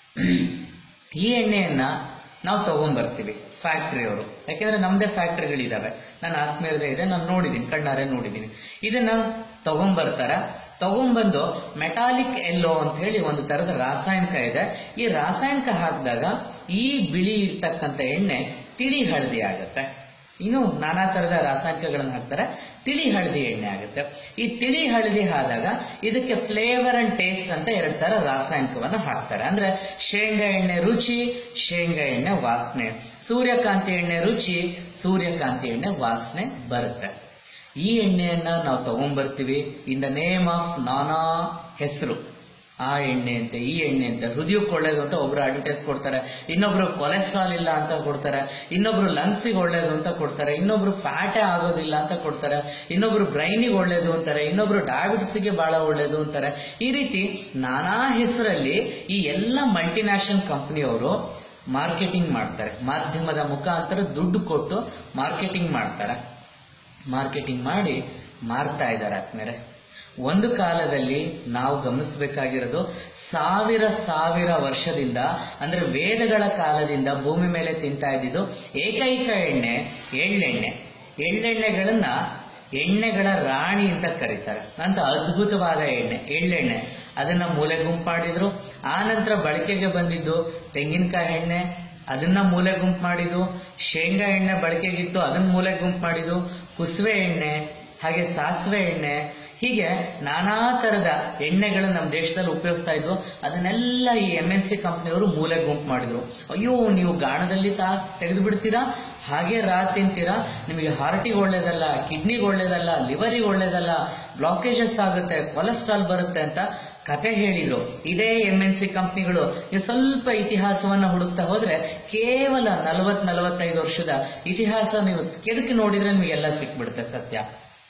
ಈ ಎಣ್ಣೆಯನ್ನ ನಾವು ತಗೊಂಡ್ಬರ್ತೀವಿ ಫ್ಯಾಕ್ಟ್ರಿಯವರು ಯಾಕೆಂದ್ರೆ ನಮ್ದೇ ಫ್ಯಾಕ್ಟ್ರಿಗಳಿದಾವೆ ನನ್ನ ಆತ್ಮೀಯರದೇ ಇದೆ ನಾನು ನೋಡಿದ್ದೀನಿ ಕಣ್ಣಾರೆ ನೋಡಿದ್ದೀನಿ ಇದನ್ನ ತಗೊಂಡ್ಬರ್ತಾರ ತಗೊಂಡ್ಬಂದು ಮೆಟಾಲಿಕ್ ಎಲ್ಲೋ ಅಂತ ಹೇಳಿ ಒಂದು ತರದ ರಾಸಾಯನಿಕ ಇದೆ ಈ ರಾಸಾಯನಿಕ ಹಾಕಿದಾಗ ಈ ಬಿಳಿ ಇರ್ತಕ್ಕಂಥ ಎಣ್ಣೆ ತಿಳಿ ಹಳದಿ ಆಗುತ್ತೆ ಇನ್ನು ನಾನಾ ತರದ ರಾಸಾಯನಿಕಗಳನ್ನು ಹಾಕ್ತಾರೆ ತಿಳಿ ಹಳದಿ ಎಣ್ಣೆ ಆಗುತ್ತೆ ಈ ತಿಳಿ ಹಳದಿ ಆದಾಗ ಇದಕ್ಕೆ ಫ್ಲೇವರ್ ಅಂಡ್ ಟೇಸ್ಟ್ ಅಂತ ಎರಡು ತರ ರಾಸಾಯನಿಕವನ್ನು ಹಾಕ್ತಾರೆ ಅಂದ್ರೆ ಶೇಂಗಾ ಎಣ್ಣೆ ರುಚಿ ಶೇಂಗಾ ಎಣ್ಣೆ ವಾಸನೆ ಸೂರ್ಯಕಾಂತಿ ಎಣ್ಣೆ ರುಚಿ ಸೂರ್ಯಕಾಂತಿ ಎಣ್ಣೆ ವಾಸನೆ ಬರುತ್ತೆ ಈ ಎಣ್ಣೆಯನ್ನ ನಾವು ತಗೊಂಡ್ಬರ್ತೀವಿ ಇನ್ ದ ನೇಮ್ ಆಫ್ ನಾನಾ ಹೆಸರು ಆ ಎಣ್ಣೆ ಅಂತೆ ಈ ಎಣ್ಣೆ ಅಂತೆ ಹೃದಯಕ್ಕೆ ಒಳ್ಳೇದು ಅಂತ ಒಬ್ರು ಅಡ್ವರ್ಟೈಸ್ ಕೊಡ್ತಾರೆ ಇನ್ನೊಬ್ರು ಕೊಲೆಸ್ಟ್ರಾಲ್ ಇಲ್ಲ ಅಂತ ಕೊಡ್ತಾರೆ ಇನ್ನೊಬ್ರು ಲಂಗ್ಸಿಗೆ ಒಳ್ಳೇದು ಅಂತ ಕೊಡ್ತಾರೆ ಇನ್ನೊಬ್ರು ಫ್ಯಾಟೇ ಆಗೋದಿಲ್ಲ ಅಂತ ಕೊಡ್ತಾರೆ ಇನ್ನೊಬ್ರು ಬ್ರೈನಿಗೆ ಒಳ್ಳೇದು ಅಂತಾರೆ ಇನ್ನೊಬ್ರು ಡಯಾಬಿಟಿಸ್ಗೆ ಬಹಳ ಒಳ್ಳೇದು ಅಂತಾರೆ ಈ ರೀತಿ ನಾನಾ ಹೆಸರಲ್ಲಿ ಈ ಎಲ್ಲ ಮಲ್ಟಿನ್ಯಾಷನಲ್ ಕಂಪನಿಯವರು ಮಾರ್ಕೆಟಿಂಗ್ ಮಾಡ್ತಾರೆ ಮಾಧ್ಯಮದ ಮುಖಾಂತರ ದುಡ್ಡು ಕೊಟ್ಟು ಮಾರ್ಕೆಟಿಂಗ್ ಮಾಡ್ತಾರೆ ಮಾರ್ಕೆಟಿಂಗ್ ಮಾಡಿ ಮಾರ್ತಾ ಇದ್ದಾರೆ ಆದ್ಮೇಲೆ ಒಂದು ಕಾಲದಲ್ಲಿ ನಾವು ಗಮನಿಸಬೇಕಾಗಿರೋದು ಸಾವಿರ ಸಾವಿರ ವರ್ಷದಿಂದ ಅಂದ್ರೆ ವೇದಗಳ ಕಾಲದಿಂದ ಭೂಮಿ ಮೇಲೆ ತಿಂತಾ ಇದ್ದಿದ್ದು ಏಕೈಕ ಎಣ್ಣೆ ಎಳ್ಳೆಣ್ಣೆ ಎಳ್ಳೆಣ್ಣೆಗಳನ್ನ ಎಣ್ಣೆಗಳ ರಾಣಿ ಅಂತ ಕರೀತಾರೆ ಅಂತ ಅದ್ಭುತವಾದ ಎಣ್ಣೆ ಎಳ್ಳೆಣ್ಣೆ ಅದನ್ನ ಮೂಲೆ ಗುಂಪು ಮಾಡಿದ್ರು ಆ ನಂತರ ಬಳಕೆಗೆ ಬಂದಿದ್ದು ತೆಂಗಿನಕಾಯಿ ಎಣ್ಣೆ ಅದನ್ನ ಮೂಲೆ ಗುಂಪು ಮಾಡಿದ್ದು ಶೇಂಗಾ ಎಣ್ಣೆ ಬಳಕೆಗಿತ್ತು ಅದನ್ನ ಮೂಲೆ ಗುಂಪು ಮಾಡಿದ್ದು ಕುಸುವೆ ಎಣ್ಣೆ ಹಾಗೆ ಸಾಸಿವೆ ಎಣ್ಣೆ ಹೀಗೆ ನಾನಾ ತರದ ಎಣ್ಣೆಗಳು ನಮ್ಮ ದೇಶದಲ್ಲಿ ಉಪಯೋಗಿಸ್ತಾ ಇದ್ವು ಅದನ್ನೆಲ್ಲ ಈ ಎಂ ಎನ್ ಸಿ ಕಂಪ್ನಿಯವರು ಮೂಲೆ ಗುಂಪು ಮಾಡಿದ್ರು ಅಯ್ಯೋ ನೀವು ಗಾಣದಲ್ಲಿ ತಾ ತೆಗೆದು ಬಿಡ್ತೀರಾ ಹಾಗೆ ರಾ ತಿಂತೀರಾ ನಿಮಗೆ ಹಾರ್ಟಿಗೆ ಒಳ್ಳೇದಲ್ಲ ಕಿಡ್ನಿಗೆ ಒಳ್ಳೇದಲ್ಲ ಲಿವರಿಗೆ ಒಳ್ಳೇದಲ್ಲ ಬ್ಲಾಕೇಜಸ್ ಆಗುತ್ತೆ ಕೊಲೆಸ್ಟ್ರಾಲ್ ಬರುತ್ತೆ ಅಂತ ಕತೆ ಹೇಳಿದ್ರು ಇದೇ ಎಂ ಎನ್ ಸಿ ಕಂಪ್ನಿಗಳು ನೀವು ಸ್ವಲ್ಪ ಇತಿಹಾಸವನ್ನ ಹುಡುಕ್ತಾ ಹೋದ್ರೆ ಕೇವಲ ನಲವತ್ ನಲವತ್ತೈದು ವರ್ಷದ ಇತಿಹಾಸ ನೀವು ಕೆದಕಿ ನೋಡಿದ್ರೆ ನಿಮಗೆಲ್ಲ ಸಿಕ್ಬಿಡುತ್ತೆ ಸತ್ಯ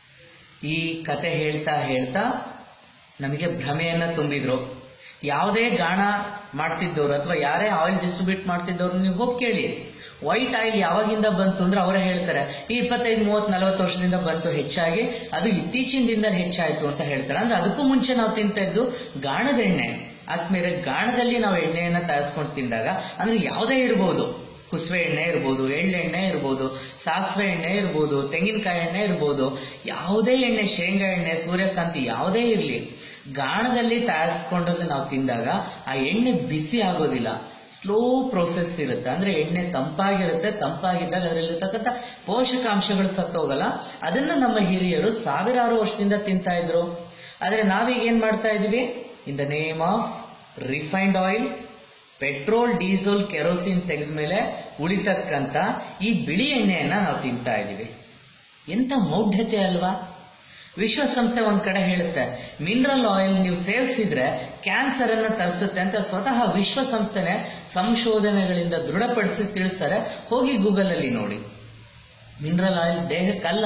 ಈ ಕತೆ ಹೇಳ್ತಾ ಹೇಳ್ತಾ ನಮಗೆ ಭ್ರಮೆಯನ್ನ ತುಂಬಿದ್ರು ಯಾವುದೇ ಗಾಣ ಮಾಡ್ತಿದ್ದವ್ರು ಅಥವಾ ಯಾರೇ ಆಯಿಲ್ ಡಿಸ್ಟ್ರಿಬ್ಯೂಟ್ ಮಾಡ್ತಿದ್ದವ್ರು ನೀವು ಹೋಗಿ ಕೇಳಿ ವೈಟ್ ಆಯಿಲ್ ಯಾವಾಗಿಂದ ಬಂತು ಅಂದ್ರೆ ಅವರೇ ಹೇಳ್ತಾರೆ ಈ ಇಪ್ಪತ್ತೈದು ಮೂವತ್ ನಲವತ್ತು ವರ್ಷದಿಂದ ಬಂತು ಹೆಚ್ಚಾಗಿ ಅದು ಇತ್ತೀಚಿನ ದಿನದಲ್ಲಿ ಹೆಚ್ಚಾಯ್ತು ಅಂತ ಹೇಳ್ತಾರೆ ಅಂದ್ರೆ ಅದಕ್ಕೂ ಮುಂಚೆ ನಾವು ತಿಂತಾ ಇದ್ದು ಗಾಣದ ಎಣ್ಣೆ ಆದ್ಮೇಲೆ ಗಾಣದಲ್ಲಿ ನಾವು ಎಣ್ಣೆಯನ್ನ ತಯಾರಿಸ್ಕೊಂಡು ತಿಂದಾಗ ಅಂದ್ರೆ ಯಾವುದೇ ಇರ್ಬೋದು ಕುಸುವೆ ಎಣ್ಣೆ ಇರ್ಬೋದು ಎಳ್ಳೆಣ್ಣೆ ಇರ್ಬೋದು ಸಾಸಿವೆ ಎಣ್ಣೆ ಇರ್ಬೋದು ತೆಂಗಿನಕಾಯಿ ಎಣ್ಣೆ ಇರ್ಬೋದು ಯಾವುದೇ ಎಣ್ಣೆ ಶೇಂಗಾ ಎಣ್ಣೆ ಸೂರ್ಯಕಾಂತಿ ಯಾವುದೇ ಇರಲಿ ಗಾಣದಲ್ಲಿ ತಯಾರಿಸ್ಕೊಂಡದ್ದು ನಾವು ತಿಂದಾಗ ಆ ಎಣ್ಣೆ ಬಿಸಿ ಆಗೋದಿಲ್ಲ ಸ್ಲೋ ಪ್ರೋಸೆಸ್ ಇರುತ್ತೆ ಅಂದ್ರೆ ಎಣ್ಣೆ ತಂಪಾಗಿರುತ್ತೆ ತಂಪಾಗಿದ್ದಾಗ ಅದರಲ್ಲಿರ್ತಕ್ಕಂಥ ಪೋಷಕಾಂಶಗಳು ಸತ್ತೋಗಲ್ಲ ಅದನ್ನ ನಮ್ಮ ಹಿರಿಯರು ಸಾವಿರಾರು ವರ್ಷದಿಂದ ತಿಂತಾ ಇದ್ರು ಆದ್ರೆ ನಾವೀಗ ಏನ್ ಮಾಡ್ತಾ ಇದೀವಿ in the name of refined oil petrol diesel kerosene ತೆಗೆದ ಮೇಲೆ ಉಳಿತಕ್ಕಂತ ಈ ಬಿಳಿ ಎಣ್ಣೆಯನ್ನ ನಾವು ತಿಂತಾ ಇದೀವಿ ಎಂತ ಮೌಢ್ಯತೆ ಅಲ್ವಾ ವಿಶ್ವಸಂಸ್ಥೆ ಒಂದ್ ಕಡೆ ಹೇಳುತ್ತೆ ಮಿನರಲ್ ಆಯಿಲ್ ನೀವು ಸೇವಿಸಿದ್ರೆ ಕ್ಯಾನ್ಸರ್ ಅನ್ನ ತರಿಸುತ್ತೆ ಅಂತ ಸ್ವತಃ ವಿಶ್ವಸಂಸ್ಥೆನೆ ಸಂಶೋಧನೆಗಳಿಂದ ದೃಢಪಡಿಸಿ ತಿಳಿಸ್ತಾರೆ ಹೋಗಿ ಗೂಗಲ್ ಅಲ್ಲಿ ನೋಡಿ ಮಿನರಲ್ ಆಯಿಲ್ ದೇಹಕ್ಕಲ್ಲ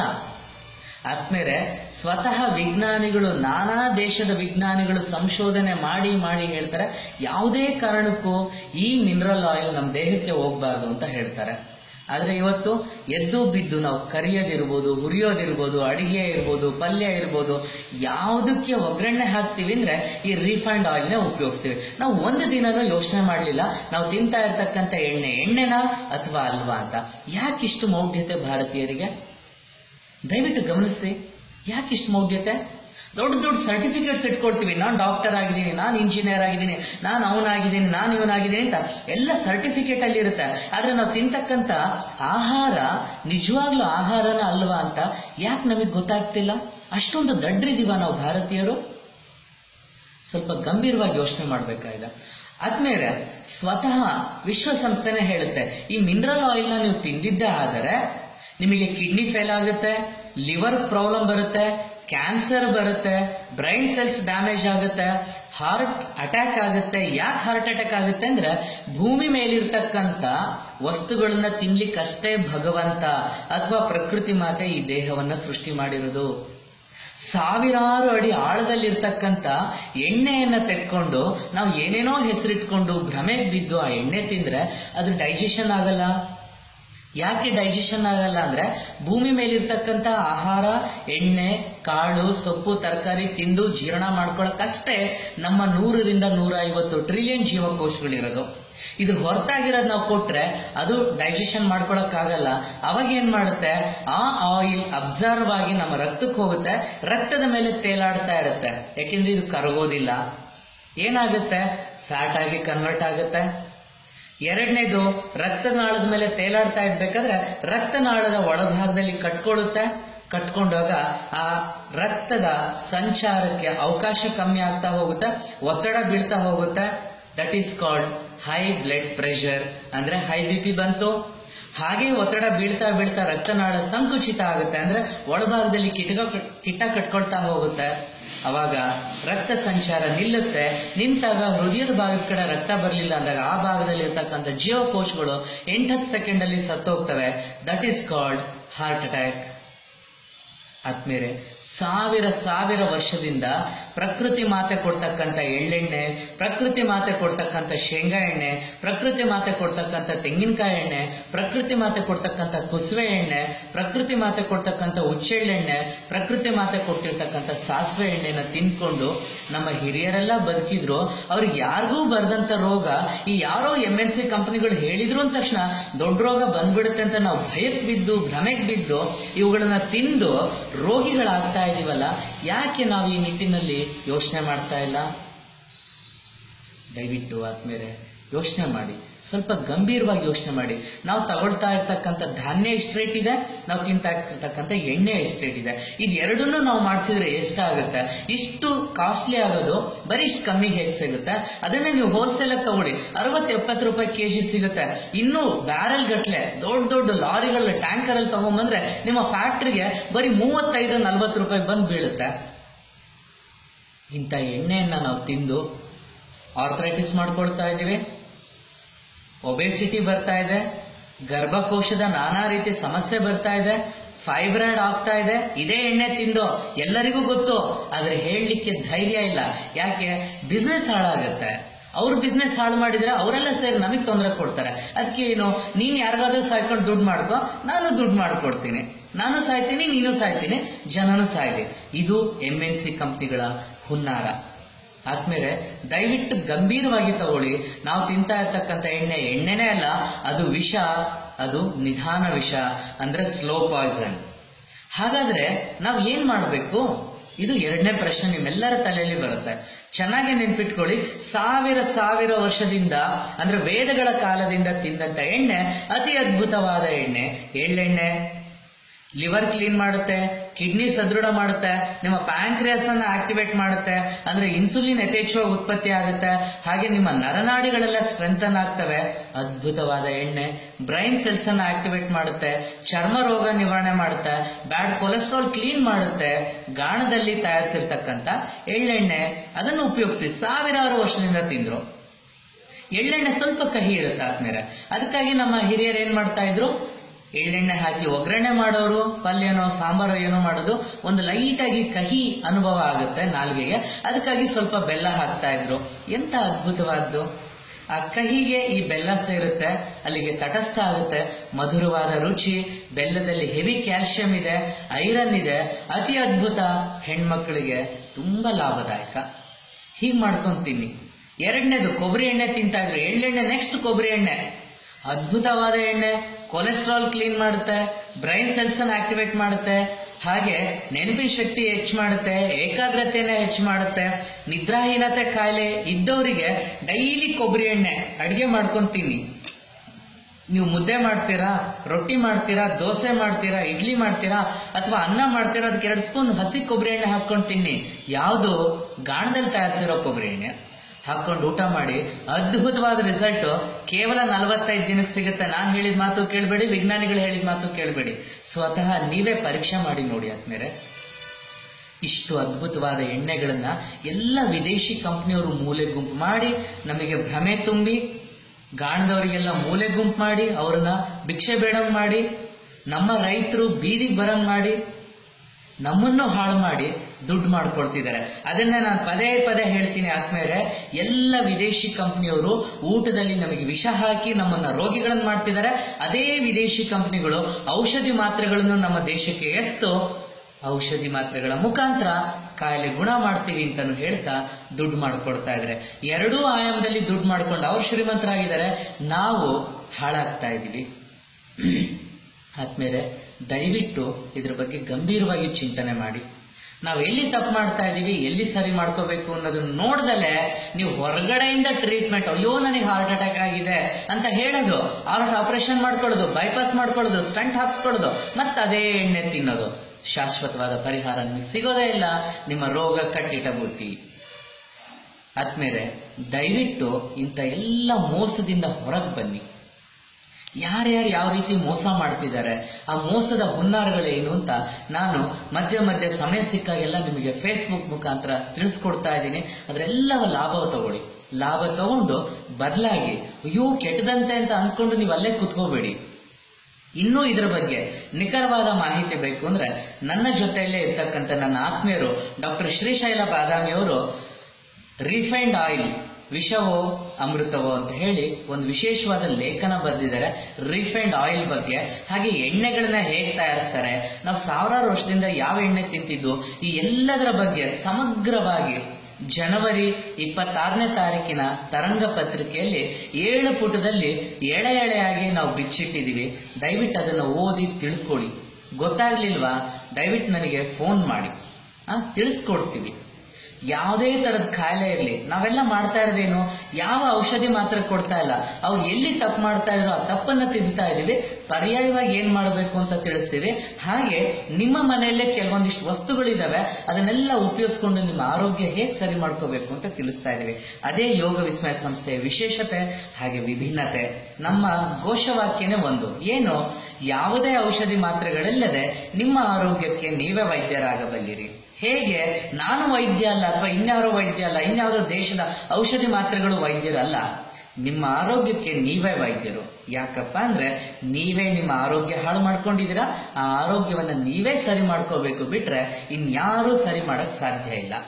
ಆದ್ಮೇಲೆ ಸ್ವತಃ ವಿಜ್ಞಾನಿಗಳು ನಾನಾ ದೇಶದ ವಿಜ್ಞಾನಿಗಳು ಸಂಶೋಧನೆ ಮಾಡಿ ಮಾಡಿ ಹೇಳ್ತಾರೆ ಯಾವುದೇ ಕಾರಣಕ್ಕೂ ಈ ಮಿನರಲ್ ಆಯಿಲ್ ನಮ್ಮ ದೇಹಕ್ಕೆ ಹೋಗ್ಬಾರ್ದು ಅಂತ ಹೇಳ್ತಾರೆ ಆದ್ರೆ ಇವತ್ತು ಎದ್ದು ಬಿದ್ದು ನಾವು ಕರಿಯೋದಿರ್ಬೋದು ಹುರಿಯೋದಿರ್ಬೋದು ಅಡಿಗೆ ಇರ್ಬೋದು ಪಲ್ಯ ಇರ್ಬೋದು ಯಾವುದಕ್ಕೆ ಒಗ್ಗರಣೆ ಹಾಕ್ತಿವಿ ಅಂದ್ರೆ ಈ ರಿಫೈನ್ಡ್ ಆಯಿಲ್ನೇ ಉಪಯೋಗಿಸ್ತೀವಿ ನಾವು ಒಂದು ದಿನನೂ ಯೋಚನೆ ಮಾಡಲಿಲ್ಲ ನಾವು ತಿಂತಾ ಇರ್ತಕ್ಕಂಥ ಎಣ್ಣೆ ಎಣ್ಣೆನಾ ಅಥವಾ ಅಲ್ವಾ ಅಂತ ಯಾಕಿಷ್ಟು ಮೌಢ್ಯತೆ ಭಾರತೀಯರಿಗೆ ದಯವಿಟ್ಟು ಗಮನಿಸಿ ಯಾಕಿಷ್ಟು ಮೌಢ್ಯತೆ ದೊಡ್ಡ ದೊಡ್ಡ ಸರ್ಟಿಫಿಕೇಟ್ಸ್ ಇಟ್ಕೊಳ್ತೀವಿ ನಾನು ಡಾಕ್ಟರ್ ಆಗಿದ್ದೀನಿ ನಾನು ಇಂಜಿನಿಯರ್ ಆಗಿದ್ದೀನಿ ನಾನು ಅವನಾಗಿದ್ದೀನಿ ನಾನು ಇವನಾಗಿದ್ದೀನಿ ಅಂತ ಎಲ್ಲ ಸರ್ಟಿಫಿಕೇಟ್ ಅಲ್ಲಿ ಇರುತ್ತೆ ಆದ್ರೆ ನಾವು ತಿಂತಕ್ಕಂತ ಆಹಾರ ನಿಜವಾಗ್ಲೂ ಆಹಾರನ ಅಲ್ವಾ ಅಂತ ಯಾಕೆ ನಮಗೆ ಗೊತ್ತಾಗ್ತಿಲ್ಲ ಅಷ್ಟೊಂದು ದಡ್ರಿದೀವ ನಾವು ಭಾರತೀಯರು ಸ್ವಲ್ಪ ಗಂಭೀರವಾಗಿ ಯೋಚನೆ ಮಾಡಬೇಕಾಗಿದೆ ಆದ್ಮೇಲೆ ಸ್ವತಃ ವಿಶ್ವಸಂಸ್ಥೆನೇ ಹೇಳುತ್ತೆ ಈ ಮಿನರಲ್ ಆಯಿಲ್ನ ನೀವು ತಿಂದಿದ್ದೇ ಆದರೆ ನಿಮಗೆ ಕಿಡ್ನಿ ಫೇಲ್ ಆಗುತ್ತೆ ಲಿವರ್ ಪ್ರಾಬ್ಲಮ್ ಬರುತ್ತೆ ಕ್ಯಾನ್ಸರ್ ಬರುತ್ತೆ ಬ್ರೈನ್ ಸೆಲ್ಸ್ ಡ್ಯಾಮೇಜ್ ಆಗುತ್ತೆ ಹಾರ್ಟ್ ಅಟ್ಯಾಕ್ ಆಗುತ್ತೆ ಯಾಕೆ ಹಾರ್ಟ್ ಅಟ್ಯಾಕ್ ಆಗುತ್ತೆ ಅಂದ್ರೆ ಭೂಮಿ ಮೇಲಿರ್ತಕ್ಕಂಥ ವಸ್ತುಗಳನ್ನ ತಿನ್ಲಿಕ್ಕಷ್ಟೇ ಭಗವಂತ ಅಥವಾ ಪ್ರಕೃತಿ ಮಾತೆ ಈ ದೇಹವನ್ನ ಸೃಷ್ಟಿ ಮಾಡಿರೋದು ಸಾವಿರಾರು ಅಡಿ ಆಳದಲ್ಲಿರ್ತಕ್ಕಂಥ ಎಣ್ಣೆಯನ್ನ ತೆಕ್ಕೊಂಡು ನಾವು ಏನೇನೋ ಹೆಸರಿಟ್ಕೊಂಡು ಭ್ರಮೆಗೆ ಬಿದ್ದು ಆ ಎಣ್ಣೆ ತಿಂದ್ರೆ ಅದು ಡೈಜೆಷನ್ ಆಗಲ್ಲ ಯಾಕೆ ಡೈಜೆಷನ್ ಆಗಲ್ಲ ಅಂದ್ರೆ ಭೂಮಿ ಮೇಲಿರ್ತಕ್ಕಂಥ ಆಹಾರ ಎಣ್ಣೆ ಕಾಳು ಸೊಪ್ಪು ತರಕಾರಿ ತಿಂದು ಜೀರ್ಣ ಮಾಡ್ಕೊಳಕ್ಕಷ್ಟೇ ನಮ್ಮ ನೂರರಿಂದ ನೂರ ಐವತ್ತು ಟ್ರಿಲಿಯನ್ ಜೀವಕೋಶಗಳಿರೋದು ಇದ್ರ ಹೊರತಾಗಿರೋದು ನಾವು ಕೊಟ್ರೆ ಅದು ಡೈಜೆಷನ್ ಮಾಡ್ಕೊಳಕ್ಕಾಗಲ್ಲ ಅವಾಗ ಏನ್ ಮಾಡುತ್ತೆ ಆ ಆಯಿಲ್ ಅಬ್ಸರ್ವ್ ಆಗಿ ನಮ್ಮ ರಕ್ತಕ್ಕೆ ಹೋಗುತ್ತೆ ರಕ್ತದ ಮೇಲೆ ತೇಲಾಡ್ತಾ ಇರುತ್ತೆ ಯಾಕೆಂದ್ರೆ ಇದು ಕರಗೋದಿಲ್ಲ ಏನಾಗುತ್ತೆ ಫ್ಯಾಟ್ ಆಗಿ ಕನ್ವರ್ಟ್ ಆಗುತ್ತೆ ಎರಡನೇದು ರಕ್ತನಾಳದ ಮೇಲೆ ತೇಲಾಡ್ತಾ ಇರ್ಬೇಕಾದ್ರೆ ರಕ್ತನಾಳದ ಒಳಭಾಗದಲ್ಲಿ ಕಟ್ಕೊಳ್ಳುತ್ತೆ ಕಟ್ಕೊಂಡಾಗ ಆ ರಕ್ತದ ಸಂಚಾರಕ್ಕೆ ಅವಕಾಶ ಕಮ್ಮಿ ಆಗ್ತಾ ಹೋಗುತ್ತೆ ಒತ್ತಡ ಬೀಳ್ತಾ ಹೋಗುತ್ತೆ that is called high blood pressure ಅಂದ್ರೆ ಹೈ ಬಿ ಪಿ ಬಂತು ಹಾಗೆ ಒತ್ತಡ ಬೀಳ್ತಾ ಬೀಳ್ತಾ ರಕ್ತನಾಳ ಸಂಕುಚಿತ ಆಗುತ್ತೆ ಅಂದ್ರೆ ಒಳಭಾಗದಲ್ಲಿ ಕಿಟಕ ಕಿಟ್ಟ ಕಟ್ಕೊಳ್ತಾ ಹೋಗುತ್ತೆ ಅವಾಗ ರಕ್ತ ಸಂಚಾರ ನಿಲ್ಲುತ್ತೆ ನಿಂತಾಗ ಹೃದಯದ ಭಾಗದ ಕಡೆ ರಕ್ತ ಬರಲಿಲ್ಲ ಅಂದಾಗ ಆ ಭಾಗದಲ್ಲಿ ಇರ್ತಕ್ಕಂಥ ಜೀವಕೋಶಗಳು ಎಂಟತ್ತು ಸೆಕೆಂಡ್ ಅಲ್ಲಿ ಸತ್ತೋಗ್ತವೆ that is called heart attack ಆದ್ಮೇಲೆ ಸಾವಿರ ಸಾವಿರ ವರ್ಷದಿಂದ ಪ್ರಕೃತಿ ಮಾತೆ ಕೊಡ್ತಕ್ಕಂಥ ಎಳ್ಳೆಣ್ಣೆ ಪ್ರಕೃತಿ ಮಾತೆ ಕೊಡ್ತಕ್ಕಂಥ ಶೇಂಗಾ ಎಣ್ಣೆ ಪ್ರಕೃತಿ ಮಾತೆ ಕೊಡ್ತಕ್ಕಂಥ ತೆಂಗಿನಕಾಯಿ ಎಣ್ಣೆ ಪ್ರಕೃತಿ ಮಾತೆ ಕೊಡ್ತಕ್ಕಂಥ ಕುಸುವೆ ಎಣ್ಣೆ ಪ್ರಕೃತಿ ಮಾತೆ ಕೊಡ್ತಕ್ಕಂಥ ಹುಚ್ಚೆಳ್ಳೆಣ್ಣೆ ಪ್ರಕೃತಿ ಮಾತೆ ಕೊಟ್ಟಿರ್ತಕ್ಕಂಥ ಸಾಸಿವೆ ಎಣ್ಣೆನ ತಿನ್ಕೊಂಡು ನಮ್ಮ ಹಿರಿಯರೆಲ್ಲ ಬದುಕಿದ್ರು ಅವ್ರಿಗೆ ಯಾರಿಗೂ ಬರ್ದಂತ ರೋಗ ಈ ಯಾರೋ ಎಂ ಎನ್ ಸಿ ಕಂಪನಿಗಳು ಹೇಳಿದ್ರು ಅಂದ ತಕ್ಷಣ ದೊಡ್ಡ ರೋಗ ಬಂದ್ಬಿಡುತ್ತೆ ಅಂತ ನಾವು ಭಯಕ್ಕೆ ಬಿದ್ದು ಭ್ರಮೆಗೆ ಬಿದ್ದು ಇವುಗಳನ್ನ ತಿಂದು ರೋಗಿಗಳಾಗ್ತಾ ಇದೀವಲ್ಲ ಯಾಕೆ ನಾವು ಈ ನಿಟ್ಟಿನಲ್ಲಿ ಯೋಚನೆ ಮಾಡ್ತಾ ಇಲ್ಲ ದಯವಿಟ್ಟು ಆದ್ಮೇಲೆ ಯೋಚನೆ ಮಾಡಿ ಸ್ವಲ್ಪ ಗಂಭೀರವಾಗಿ ಯೋಚನೆ ಮಾಡಿ ನಾವು ತಗೊಳ್ತಾ ಇರ್ತಕ್ಕಂಥ ಧಾನ್ಯ ಎಷ್ಟು ರೇಟ್ ಇದೆ ನಾವು ತಿಂತಾ ಇರ್ತಕ್ಕಂಥ ಎಣ್ಣೆ ಎಷ್ಟು ರೇಟ್ ಇದೆ ಇದು ಎರಡನ್ನೂ ನಾವು ಮಾಡಿಸಿದ್ರೆ ಎಷ್ಟಾಗುತ್ತೆ ಇಷ್ಟು ಕಾಸ್ಟ್ಲಿ ಆಗೋದು ಬರೀ ಇಷ್ಟು ಕಮ್ಮಿಗೆ ಹೇಗೆ ಸಿಗುತ್ತೆ ಅದನ್ನೇ ನೀವು ಹೋಲ್ಸೇಲ್ ಆಗಿ ತಗೊಳ್ಳಿ ಅರವತ್ತು ಎಪ್ಪತ್ತು ರೂಪಾಯಿ ಕೆಜಿ ಸಿಗುತ್ತೆ ಇನ್ನು ಬ್ಯಾರಲ್ ಗಟ್ಲೆ ದೊಡ್ಡ ದೊಡ್ಡ ಲಾರಿಗಳ ಟ್ಯಾಂಕರ್ ಅಲ್ಲಿ ತಗೊಂಡ್ಬಂದ್ರೆ ನಿಮ್ಮ ಫ್ಯಾಕ್ಟ್ರಿಗೆ ಬರೀ ಮೂವತ್ತೈದು ನಲ್ವತ್ತು ರೂಪಾಯಿ ಬಂದು ಬೀಳುತ್ತೆ ಇಂಥ ಎಣ್ಣೆಯನ್ನ ನಾವು ತಿಂದು ಆರ್ಥರೈಟಿಸ್ ಮಾಡ್ಕೊಳ್ತಾ ಇದ್ದೀವಿ ಒಬೆಸಿಟಿ ಬರ್ತಾ ಇದೆ ಗರ್ಭಕೋಶದ ನಾನಾ ರೀತಿ ಸಮಸ್ಯೆ ಬರ್ತಾ ಇದೆ ಫೈಬ್ರಾಯ್ಡ್ ಆಗ್ತಾ ಇದೆ ಇದೇ ಎಣ್ಣೆ ತಿಂದು ಎಲ್ಲರಿಗೂ ಗೊತ್ತು ಆದ್ರೆ ಹೇಳಲಿಕ್ಕೆ ಧೈರ್ಯ ಇಲ್ಲ ಯಾಕೆ ಬಿಸ್ನೆಸ್ ಹಾಳಾಗುತ್ತೆ ಅವ್ರ ಬಿಸ್ನೆಸ್ ಹಾಳು ಮಾಡಿದ್ರೆ ಅವರೆಲ್ಲ ಸೇರಿ ನಮಗೆ ತೊಂದರೆ ಕೊಡ್ತಾರೆ ಅದಕ್ಕೆ ಏನು ನೀನ್ ಯಾರಿಗಾದ್ರೂ ಸಾಯ್ಕೊಂಡು ದುಡ್ಡು ಮಾಡ್ಕೋ ನಾನು ದುಡ್ಡು ಮಾಡ್ಕೊಡ್ತೀನಿ ನಾನು ಸಾಯ್ತೀನಿ ನೀನು ಸಾಯ್ತೀನಿ ಜನನು ಸಾಯ್ಲಿ ಇದು ಎಂ ಎನ್ ಸಿ ಕಂಪ್ನಿಗಳ ಹುನ್ನಾರ ಆದ್ಮೇಲೆ ದಯವಿಟ್ಟು ಗಂಭೀರವಾಗಿ ತಗೊಳ್ಳಿ ನಾವು ತಿಂತಾ ಇರ್ತಕ್ಕಂಥ ಎಣ್ಣೆ ಎಣ್ಣೆನೇ ಅಲ್ಲ ಅದು ವಿಷ ಅದು ನಿಧಾನ ವಿಷ ಅಂದ್ರೆ ಸ್ಲೋ ಪಾಯ್ಸನ್ ಹಾಗಾದ್ರೆ ನಾವು ಏನ್ ಮಾಡಬೇಕು ಇದು ಎರಡನೇ ಪ್ರಶ್ನೆ ನಿಮ್ಮೆಲ್ಲರ ತಲೆಯಲ್ಲಿ ಬರುತ್ತೆ ಚೆನ್ನಾಗಿ ನೆನ್ಪಿಟ್ಕೊಳ್ಳಿ ಸಾವಿರ ಸಾವಿರ ವರ್ಷದಿಂದ ಅಂದ್ರೆ ವೇದಗಳ ಕಾಲದಿಂದ ತಿಂದಂತ ಎಣ್ಣೆ ಅತಿ ಅದ್ಭುತವಾದ ಎಣ್ಣೆ ಎಳ್ಳೆಣ್ಣೆ ಲಿವರ್ ಕ್ಲೀನ್ ಮಾಡುತ್ತೆ ಕಿಡ್ನಿ ಸದೃಢ ಮಾಡುತ್ತೆ ನಿಮ್ಮ ಪ್ಯಾಂಕ್ರಿಯಸ್ ಅನ್ನ ಆಕ್ಟಿವೇಟ್ ಮಾಡುತ್ತೆ ಅಂದ್ರೆ ಇನ್ಸುಲಿನ್ ಯಥೇಚ್ಛವಾಗಿ ಉತ್ಪತ್ತಿ ಆಗುತ್ತೆ ಹಾಗೆ ನಿಮ್ಮ ನರನಾಡಿಗಳೆಲ್ಲ ಸ್ಟ್ರೆಂಥನ್ ಆಗ್ತವೆ ಅದ್ಭುತವಾದ ಎಣ್ಣೆ ಬ್ರೈನ್ ಸೆಲ್ಸ್ ಅನ್ನ ಆಕ್ಟಿವೇಟ್ ಮಾಡುತ್ತೆ ಚರ್ಮ ರೋಗ ನಿವಾರಣೆ ಮಾಡುತ್ತೆ ಬ್ಯಾಡ್ ಕೊಲೆಸ್ಟ್ರಾಲ್ ಕ್ಲೀನ್ ಮಾಡುತ್ತೆ ಗಾಣದಲ್ಲಿ ತಯಾರಿಸಿರ್ತಕ್ಕಂಥ ಎಳ್ಳೆಣ್ಣೆ ಅದನ್ನು ಉಪಯೋಗಿಸಿ ಸಾವಿರಾರು ವರ್ಷದಿಂದ ತಿಂದ್ರು ಎಳ್ಳೆಣ್ಣೆ ಸ್ವಲ್ಪ ಕಹಿ ಇರುತ್ತೆ ಆದ್ಮೇಲೆ ಅದಕ್ಕಾಗಿ ನಮ್ಮ ಹಿರಿಯರು ಏನ್ ಮಾಡ್ತಾ ಇದ್ರು ಎಳ್ಳೆಣ್ಣೆ ಹಾಕಿ ಒಗ್ಗರಣೆ ಮಾಡೋರು ಪಲ್ಯನೋ ಸಾಂಬಾರೋ ಏನೋ ಮಾಡೋದು ಒಂದು ಲೈಟ್ ಆಗಿ ಕಹಿ ಅನುಭವ ಆಗುತ್ತೆ ನಾಲ್ಗೆಗೆ ಅದಕ್ಕಾಗಿ ಸ್ವಲ್ಪ ಬೆಲ್ಲ ಹಾಕ್ತಾ ಇದ್ರು ಎಂತ ಅದ್ಭುತವಾದ್ದು ಆ ಕಹಿಗೆ ಈ ಬೆಲ್ಲ ಸೇರುತ್ತೆ ಅಲ್ಲಿಗೆ ತಟಸ್ಥ ಆಗುತ್ತೆ ಮಧುರವಾದ ರುಚಿ ಬೆಲ್ಲದಲ್ಲಿ ಹೆವಿ ಕ್ಯಾಲ್ಸಿಯಂ ಇದೆ ಐರನ್ ಇದೆ ಅತಿ ಅದ್ಭುತ ಹೆಣ್ಮಕ್ಳಿಗೆ ತುಂಬಾ ಲಾಭದಾಯಕ ಹೀಗೆ ಮಾಡ್ಕೊಂಡ್ ತಿನ್ನಿ ಎರಡನೇದು ಕೊಬ್ಬರಿ ಎಣ್ಣೆ ತಿಂತಾ ಇದ್ರು ಎಳ್ಳೆಣ್ಣೆ ನೆಕ್ಸ್ಟ್ ಕೊಬ್ಬರಿ ಎಣ್ಣೆ ಅದ್ಭುತವಾದ ಎಣ್ಣೆ ಕೊಲೆಸ್ಟ್ರಾಲ್ ಕ್ಲೀನ್ ಮಾಡುತ್ತೆ ಬ್ರೈನ್ ಸೆಲ್ಸ್ ಅನ್ನು ಆಕ್ಟಿವೇಟ್ ಮಾಡುತ್ತೆ ಹಾಗೆ ನೆನಪಿನ ಶಕ್ತಿ ಹೆಚ್ಚು ಮಾಡುತ್ತೆ ಏಕಾಗ್ರತೆಯನ್ನ ಹೆಚ್ಚು ಮಾಡುತ್ತೆ ನಿದ್ರಾಹೀನತೆ ಕಾಯಿಲೆ ಇದ್ದವರಿಗೆ ಡೈಲಿ ಕೊಬ್ಬರಿ ಎಣ್ಣೆ ಅಡಿಗೆ ಮಾಡ್ಕೊಂಡು ತಿನ್ನಿ ನೀವು ಮುದ್ದೆ ಮಾಡ್ತೀರಾ ರೊಟ್ಟಿ ಮಾಡ್ತೀರಾ ದೋಸೆ ಮಾಡ್ತೀರಾ ಇಡ್ಲಿ ಮಾಡ್ತೀರಾ ಅಥವಾ ಅನ್ನ ಮಾಡ್ತೀರಾ ಅದಕ್ಕೆ ಎರಡು ಸ್ಪೂನ್ ಹಸಿ ಕೊಬ್ಬರಿ ಎಣ್ಣೆ ಹಾಕೊಂಡು ತಿನ್ನಿ ಯಾವುದು ಗಾಣದಲ್ಲಿ ತಯಾರಿಸಿರೋ ಕೊಬ್ಬರಿ ಎಣ್ಣೆ ಹಾಕೊಂಡು ಊಟ ಮಾಡಿ ಅದ್ಭುತವಾದ ರಿಸಲ್ಟ್ ಕೇವಲ ನಲವತ್ತೈದು ದಿನಕ್ಕೆ ಸಿಗುತ್ತೆ ನಾನು ಹೇಳಿದ ಮಾತು ಕೇಳಬೇಡಿ ವಿಜ್ಞಾನಿಗಳು ಹೇಳಿದ ಮಾತು ಕೇಳಬೇಡಿ ಸ್ವತಃ ನೀವೇ ಪರೀಕ್ಷೆ ಮಾಡಿ ನೋಡಿ ಆದ್ಮೇಲೆ ಇಷ್ಟು ಅದ್ಭುತವಾದ ಎಣ್ಣೆಗಳನ್ನ ಎಲ್ಲ ವಿದೇಶಿ ಕಂಪ್ನಿಯವರು ಮೂಲೆ ಗುಂಪು ಮಾಡಿ ನಮಗೆ ಭ್ರಮೆ ತುಂಬಿ ಗಾಣದವರಿಗೆಲ್ಲ ಮೂಲೆ ಗುಂಪು ಮಾಡಿ ಅವ್ರನ್ನ ಭಿಕ್ಷೆ ಬೇಡಂಗ್ ಮಾಡಿ ನಮ್ಮ ರೈತರು ಬೀದಿಗೆ ಬರಂಗ್ ಮಾಡಿ ನಮ್ಮನ್ನು ಹಾಳು ಮಾಡಿ ದುಡ್ಡು ಮಾಡ್ಕೊಳ್ತಿದ್ದಾರೆ ಅದನ್ನ ನಾನು ಪದೇ ಪದೇ ಹೇಳ್ತೀನಿ ಆದ್ಮೇಲೆ ಎಲ್ಲ ವಿದೇಶಿ ಕಂಪನಿಯವರು ಊಟದಲ್ಲಿ ನಮಗೆ ವಿಷ ಹಾಕಿ ನಮ್ಮನ್ನ ರೋಗಿಗಳನ್ನು ಮಾಡ್ತಿದ್ದಾರೆ ಅದೇ ವಿದೇಶಿ ಕಂಪನಿಗಳು ಔಷಧಿ ಮಾತ್ರೆಗಳನ್ನು ನಮ್ಮ ದೇಶಕ್ಕೆ ಎಸ್ತು ಔಷಧಿ ಮಾತ್ರೆಗಳ ಮುಖಾಂತರ ಕಾಯಿಲೆ ಗುಣ ಮಾಡ್ತೀವಿ ಅಂತಾನು ಹೇಳ್ತಾ ದುಡ್ಡು ಮಾಡ್ಕೊಡ್ತಾ ಇದ್ದಾರೆ ಎರಡೂ ಆಯಾಮದಲ್ಲಿ ದುಡ್ಡು ಮಾಡ್ಕೊಂಡು ಅವ್ರು ಶ್ರೀಮಂತರಾಗಿದ್ದಾರೆ ನಾವು ಹಾಳಾಗ್ತಾ ಇದ್ದೀವಿ ಆದ್ಮೇಲೆ ದಯವಿಟ್ಟು ಇದ್ರ ಬಗ್ಗೆ ಗಂಭೀರವಾಗಿ ಚಿಂತನೆ ಮಾಡಿ ನಾವು ಎಲ್ಲಿ ತಪ್ಪು ಮಾಡ್ತಾ ಇದ್ದೀವಿ ಎಲ್ಲಿ ಸರಿ ಮಾಡ್ಕೋಬೇಕು ಅನ್ನೋದನ್ನ ನೋಡ್ದಲೆ ನೀವು ಹೊರಗಡೆಯಿಂದ ಟ್ರೀಟ್ಮೆಂಟ್ ಅಯ್ಯೋ ನನಗೆ ಹಾರ್ಟ್ ಅಟ್ಯಾಕ್ ಆಗಿದೆ ಅಂತ ಹೇಳೋದು ಹಾರ್ಟ್ ಆಪರೇಷನ್ ಮಾಡ್ಕೊಳ್ಳೋದು ಬೈಪಾಸ್ ಮಾಡ್ಕೊಳ್ಳೋದು ಸ್ಟಂಟ್ ಹಾಕ್ಸ್ಕೊಳ್ಳೋದು ಮತ್ತೆ ಅದೇ ಎಣ್ಣೆ ತಿನ್ನೋದು ಶಾಶ್ವತವಾದ ಪರಿಹಾರ ನಿಮಗೆ ಸಿಗೋದೇ ಇಲ್ಲ ನಿಮ್ಮ ರೋಗ ಕಟ್ಟಿಟ ಬುದ್ಧಿ ಆದ್ಮೇಲೆ ದಯವಿಟ್ಟು ಇಂಥ ಎಲ್ಲ ಮೋಸದಿಂದ ಹೊರಗೆ ಬನ್ನಿ ಯಾರ್ಯಾರು ಯಾವ ರೀತಿ ಮೋಸ ಮಾಡ್ತಿದ್ದಾರೆ ಆ ಮೋಸದ ಹುನ್ನಾರಗಳೇನು ಅಂತ ನಾನು ಮಧ್ಯ ಮಧ್ಯೆ ಸಮಯ ಸಿಕ್ಕಾಗೆಲ್ಲ ನಿಮಗೆ ಫೇಸ್ಬುಕ್ ಮುಖಾಂತರ ತಿಳಿಸ್ಕೊಡ್ತಾ ಇದ್ದೀನಿ ಅದರೆಲ್ಲವ ಲಾಭ ತಗೊಳ್ಳಿ ಲಾಭ ತಗೊಂಡು ಬದಲಾಗಿ ಅಯ್ಯೋ ಕೆಟ್ಟದಂತೆ ಅಂತ ಅಂದ್ಕೊಂಡು ನೀವು ಅಲ್ಲೇ ಕುತ್ಕೋಬೇಡಿ ಇನ್ನೂ ಇದರ ಬಗ್ಗೆ ನಿಖರವಾದ ಮಾಹಿತಿ ಬೇಕು ಅಂದ್ರೆ ನನ್ನ ಜೊತೆಯಲ್ಲೇ ಇರ್ತಕ್ಕಂಥ ನನ್ನ ಆತ್ಮೀಯರು ಡಾಕ್ಟರ್ ಶ್ರೀಶೈಲ ಬಾದಾಮಿ ಅವರು ರಿಫೈನ್ಡ್ ಆಯಿಲ್ ವಿಷವೋ ಅಮೃತವೋ ಅಂತ ಹೇಳಿ ಒಂದು ವಿಶೇಷವಾದ ಲೇಖನ ಬರೆದಿದ್ದಾರೆ ರಿಫೈನ್ಡ್ ಆಯಿಲ್ ಬಗ್ಗೆ ಹಾಗೆ ಎಣ್ಣೆಗಳನ್ನ ಹೇಗೆ ತಯಾರಿಸ್ತಾರೆ ನಾವು ಸಾವಿರಾರು ವರ್ಷದಿಂದ ಯಾವ ಎಣ್ಣೆ ತಿಂತಿದ್ದು ಈ ಎಲ್ಲದರ ಬಗ್ಗೆ ಸಮಗ್ರವಾಗಿ ಜನವರಿ ಇಪ್ಪತ್ತಾರನೇ ತಾರೀಕಿನ ತರಂಗ ಪತ್ರಿಕೆಯಲ್ಲಿ ಏಳು ಪುಟದಲ್ಲಿ ಎಳೆ ಎಳೆಯಾಗಿ ನಾವು ಬಿಚ್ಚಿಟ್ಟಿದ್ದೀವಿ ದಯವಿಟ್ಟು ಅದನ್ನು ಓದಿ ತಿಳ್ಕೊಳ್ಳಿ ಗೊತ್ತಾಗ್ಲಿಲ್ವಾ ದಯವಿಟ್ಟು ನನಗೆ ಫೋನ್ ಮಾಡಿ ಆ ತಿಳಿಸ್ಕೊಡ್ತೀವಿ ಯಾವುದೇ ತರದ ಕಾಯಿಲೆ ಇರಲಿ ನಾವೆಲ್ಲ ಮಾಡ್ತಾ ಇರೋದೇನು ಯಾವ ಔಷಧಿ ಮಾತ್ರ ಕೊಡ್ತಾ ಇಲ್ಲ ಅವ್ರು ಎಲ್ಲಿ ತಪ್ಪು ಮಾಡ್ತಾ ಇದ್ರು ಆ ತಪ್ಪನ್ನ ತಿದ್ದುತ್ತಾ ಇದೀವಿ ಪರ್ಯಾಯವಾಗಿ ಏನ್ ಮಾಡಬೇಕು ಅಂತ ತಿಳಿಸ್ತೀವಿ ಹಾಗೆ ನಿಮ್ಮ ಮನೆಯಲ್ಲೇ ಕೆಲವೊಂದಿಷ್ಟು ವಸ್ತುಗಳಿದಾವೆ ಅದನ್ನೆಲ್ಲ ಉಪಯೋಗಿಸ್ಕೊಂಡು ನಿಮ್ಮ ಆರೋಗ್ಯ ಹೇಗೆ ಸರಿ ಮಾಡ್ಕೋಬೇಕು ಅಂತ ತಿಳಿಸ್ತಾ ಇದೀವಿ ಅದೇ ಯೋಗ ವಿಸ್ಮಯ ಸಂಸ್ಥೆಯ ವಿಶೇಷತೆ ಹಾಗೆ ವಿಭಿನ್ನತೆ ನಮ್ಮ ಘೋಷವಾಕ್ಯನೇ ಒಂದು ಏನು ಯಾವುದೇ ಔಷಧಿ ಮಾತ್ರೆಗಳಿಲ್ಲದೆ ನಿಮ್ಮ ಆರೋಗ್ಯಕ್ಕೆ ನೀವೇ ವೈದ್ಯರಾಗಬಲ್ಲಿರಿ ಹೇಗೆ ನಾನು ವೈದ್ಯ ಅಲ್ಲ ಅಥವಾ ಇನ್ಯಾರೋ ವೈದ್ಯ ಅಲ್ಲ ಇನ್ಯಾವುದೋ ದೇಶದ ಔಷಧಿ ಮಾತ್ರೆಗಳು ವೈದ್ಯರಲ್ಲ ನಿಮ್ಮ ಆರೋಗ್ಯಕ್ಕೆ ನೀವೇ ವೈದ್ಯರು ಯಾಕಪ್ಪ ಅಂದ್ರೆ ನೀವೇ ನಿಮ್ಮ ಆರೋಗ್ಯ ಹಾಳು ಮಾಡ್ಕೊಂಡಿದ್ದೀರಾ ಆ ಆರೋಗ್ಯವನ್ನ ನೀವೇ ಸರಿ ಮಾಡ್ಕೋಬೇಕು ಬಿಟ್ರೆ ಇನ್ಯಾರೂ ಸರಿ ಮಾಡಕ್ ಸಾಧ್ಯ ಇಲ್ಲ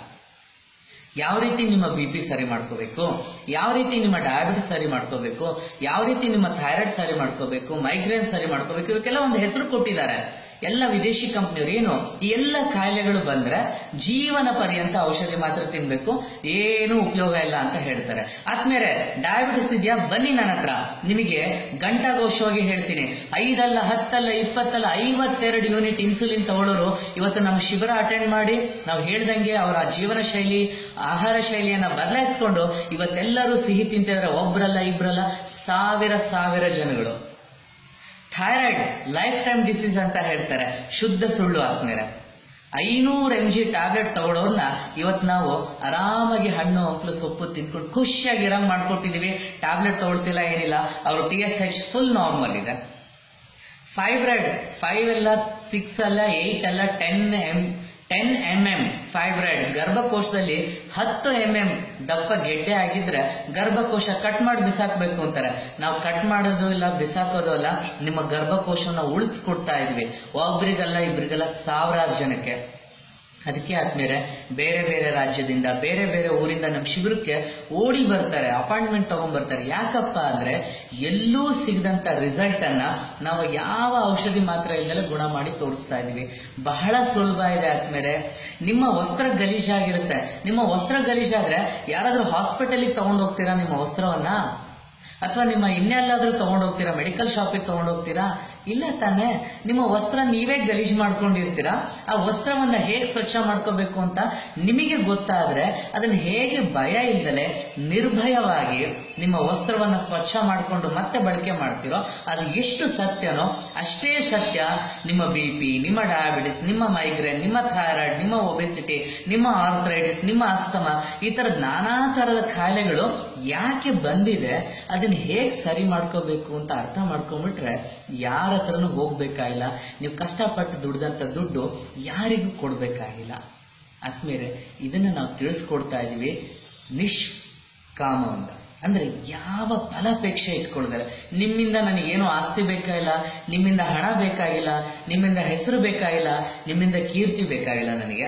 ಯಾವ ರೀತಿ ನಿಮ್ಮ ಬಿ ಪಿ ಸರಿ ಮಾಡ್ಕೋಬೇಕು ಯಾವ ರೀತಿ ನಿಮ್ಮ ಡಯಾಬಿಟಿಸ್ ಸರಿ ಮಾಡ್ಕೋಬೇಕು ಯಾವ ರೀತಿ ನಿಮ್ಮ ಥೈರಾಯ್ಡ್ ಸರಿ ಮಾಡ್ಕೋಬೇಕು ಮೈಗ್ರೇನ್ ಸರಿ ಮಾಡ್ಕೋಬೇಕು ಇವಕ್ಕೆಲ್ಲ ಒಂದು ಹೆಸರು ಕೊಟ್ಟಿದ್ದಾರೆ ಎಲ್ಲ ವಿದೇಶಿ ಕಂಪ್ನಿಯವರು ಏನು ಈ ಎಲ್ಲ ಕಾಯಿಲೆಗಳು ಬಂದ್ರೆ ಜೀವನ ಪರ್ಯಂತ ಔಷಧಿ ಮಾತ್ರ ತಿನ್ಬೇಕು ಏನು ಉಪಯೋಗ ಇಲ್ಲ ಅಂತ ಹೇಳ್ತಾರೆ ಆದ್ಮೇಲೆ ಡಯಾಬಿಟಿಸ್ ಇದೆಯಾ ಬನ್ನಿ ನನ್ನ ಹತ್ರ ನಿಮಗೆ ಗಂಟಾಘೋಷವಾಗಿ ಹೇಳ್ತೀನಿ ಐದಲ್ಲ ಹತ್ತಲ್ಲ ಇಪ್ಪತ್ತಲ್ಲ ಐವತ್ತೆರಡು ಯೂನಿಟ್ ಇನ್ಸುಲಿನ್ ತಗೊಳ್ಳೋರು ಇವತ್ತು ನಮ್ಮ ಶಿಬಿರ ಅಟೆಂಡ್ ಮಾಡಿ ನಾವು ಹೇಳ್ದಂಗೆ ಅವರ ಜೀವನ ಶೈಲಿ ಆಹಾರ ಶೈಲಿಯನ್ನ ಬದಲಾಯಿಸ್ಕೊಂಡು ಇವತ್ತೆಲ್ಲರೂ ಸಿಹಿ ತಿಂತಿದ್ರೆ ಒಬ್ರಲ್ಲ ಇಬ್ರಲ್ಲ ಸಾವಿರ ಸಾವಿರ ಜನಗಳು ಥೈರಾಯ್ಡ್ ಲೈಫ್ ಟೈಮ್ ಡಿಸೀಸ್ ಅಂತ ಹೇಳ್ತಾರೆ ಶುದ್ಧ ಸುಳ್ಳು ಆದ್ಮೇಲೆ ಐನೂರು ಎಂ ಜಿ ಟ್ಯಾಬ್ಲೆಟ್ ತಗೊಳ್ಳೋನ್ನ ಇವತ್ತು ನಾವು ಆರಾಮಾಗಿ ಹಣ್ಣು ಹಂಪಲು ಸೊಪ್ಪು ತಿನ್ಕೊಂಡು ಖುಷಿಯಾಗಿ ಇರಂಗ್ ಮಾಡ್ಕೊಟ್ಟಿದೀವಿ ಟ್ಯಾಬ್ಲೆಟ್ ತಗೊಳ್ತಿಲ್ಲ ಏನಿಲ್ಲ ಅವರು T S H full normal ಇದೆ ಫೈಬ್ರಾಯ್ಡ್ ಫೈವ್ ಅಲ್ಲ ಸಿಕ್ಸ್ ಅಲ್ಲ ಏಟ್ ಅಲ್ಲ ten M ten M M fibroid ಗರ್ಭಕೋಶದಲ್ಲಿ ಹತ್ತು ಎಂ ಎಂ ದಪ್ಪ ಗೆಡ್ಡೆ ಆಗಿದ್ರೆ ಗರ್ಭಕೋಶ ಕಟ್ ಮಾಡಿ ಬಿಸಾಕ್ಬೇಕು ಅಂತಾರೆ ನಾವು ಕಟ್ ಮಾಡೋದು ಇಲ್ಲ ಬಿಸಾಕೋದು ಅಲ್ಲ ನಿಮ್ಮ ಗರ್ಭಕೋಶವನ್ನ ಉಳಿಸ್ಕೊಡ್ತಾ ಇದ್ವಿ ಒಬ್ರಿಗಲ್ಲ ಇಬ್ರಿಗಲ್ಲ ಸಾವಿರಾರು ಜನಕ್ಕೆ ಅದಕ್ಕೆ ಆದ್ಮೇಲೆ ಬೇರೆ ಬೇರೆ ರಾಜ್ಯದಿಂದ ಬೇರೆ ಬೇರೆ ಊರಿಂದ ನಮ್ಮ ಶಿಬಿರಕ್ಕೆ ಓಡಿ ಬರ್ತಾರೆ ಅಪಾಯಿಂಟ್ಮೆಂಟ್ ತಗೊಂಡ್ಬರ್ತಾರೆ ಯಾಕಪ್ಪ ಅಂದ್ರೆ ಎಲ್ಲೂ ಸಿಗದಂತ ರಿಸಲ್ಟ್ ಅನ್ನ ನಾವು ಯಾವ ಔಷಧಿ ಮಾತ್ರ ಇಲ್ದಲೆ ಗುಣ ಮಾಡಿ ತೋರಿಸ್ತಾ ಇದೀವಿ ಬಹಳ ಸುಲಭ ಇದೆ ಆದ್ಮೇಲೆ ನಿಮ್ಮ ವಸ್ತ್ರ ಗಲೀಜಾಗಿರುತ್ತೆ ನಿಮ್ಮ ವಸ್ತ್ರ ಗಲೀಜಾದ್ರೆ ಯಾರಾದ್ರೂ ಹಾಸ್ಪಿಟಲಿಗೆ ತಗೊಂಡ್ ಹೋಗ್ತೀರಾ ನಿಮ್ಮ ವಸ್ತ್ರವನ್ನ ಅಥವಾ ನಿಮ್ಮ ಇನ್ನೆಲ್ಲಾದ್ರೂ ತಗೊಂಡೋಗ್ತೀರಾ ಮೆಡಿಕಲ್ ಶಾಪಿಗೆ ತಗೊಂಡೋಗ್ತೀರಾ ಇಲ್ಲ ತಾನೇ ನಿಮ್ಮ ವಸ್ತ್ರ ನೀವೇ ಗಲೀಜ್ ಮಾಡ್ಕೊಂಡಿರ್ತೀರಾ ಆ ವಸ್ತ್ರವನ್ನ ಹೇಗೆ ಸ್ವಚ್ಛ ಮಾಡ್ಕೋಬೇಕು ಅಂತ ನಿಮಗೆ ಗೊತ್ತಾದ್ರೆ ಅದನ್ನ ಹೇಗೆ ಭಯ ಇಲ್ದಲೆ ನಿರ್ಭಯವಾಗಿ ನಿಮ್ಮ ವಸ್ತ್ರವನ್ನ ಸ್ವಚ್ಛ ಮಾಡಿಕೊಂಡು ಮತ್ತೆ ಬಳಕೆ ಮಾಡ್ತೀರೋ ಅದು ಎಷ್ಟು ಸತ್ಯನೋ ಅಷ್ಟೇ ಸತ್ಯ ನಿಮ್ಮ ಬಿ ಪಿ ನಿಮ್ಮ ಡಯಾಬಿಟಿಸ್ ನಿಮ್ಮ ಮೈಗ್ರೇನ್ ನಿಮ್ಮ ಥೈರಾಯ್ಡ್ ನಿಮ್ಮ ಒಬೆಸಿಟಿ ನಿಮ್ಮ ಆರ್ಥರೈಟಿಸ್ ನಿಮ್ಮ ಅಸ್ತಮ ಈ ತರದ ನಾನಾ ತರದ ಕಾಯಿಲೆಗಳು ಯಾಕೆ ಬಂದಿದೆ ಅದನ್ನ ಹೇಗೆ ಸರಿ ಮಾಡ್ಕೋಬೇಕು ಅಂತ ಅರ್ಥ ಮಾಡ್ಕೊಂಡ್ಬಿಟ್ರೆ ಯಾರ ಹತ್ರನೂ ಹೋಗ್ಬೇಕಾಗಿಲ್ಲ ನೀವು ಕಷ್ಟಪಟ್ಟು ದುಡ್ದಂತ ದುಡ್ಡು ಯಾರಿಗೂ ಕೊಡ್ಬೇಕಾಗಿಲ್ಲ ಆದ್ಮೇಲೆ ಇದನ್ನ ನಾವು ತಿಳಿಸ್ಕೊಡ್ತಾ ಇದೀವಿ ನಿಷ್ಕಾಮ ಅಂತ ಅಂದ್ರೆ ಯಾವ ಫಲಾಪೇಕ್ಷೆ ಇಟ್ಕೊಳ್ತಾರೆ ನಿಮ್ಮಿಂದ ನನಗೇನು ಆಸ್ತಿ ಬೇಕಾಗಿಲ್ಲ ನಿಮ್ಮಿಂದ ಹಣ ಬೇಕಾಗಿಲ್ಲ ನಿಮ್ಮಿಂದ ಹೆಸರು ಬೇಕಾಗಿಲ್ಲ ನಿಮ್ಮಿಂದ ಕೀರ್ತಿ ಬೇಕಾಗಿಲ್ಲ ನನಗೆ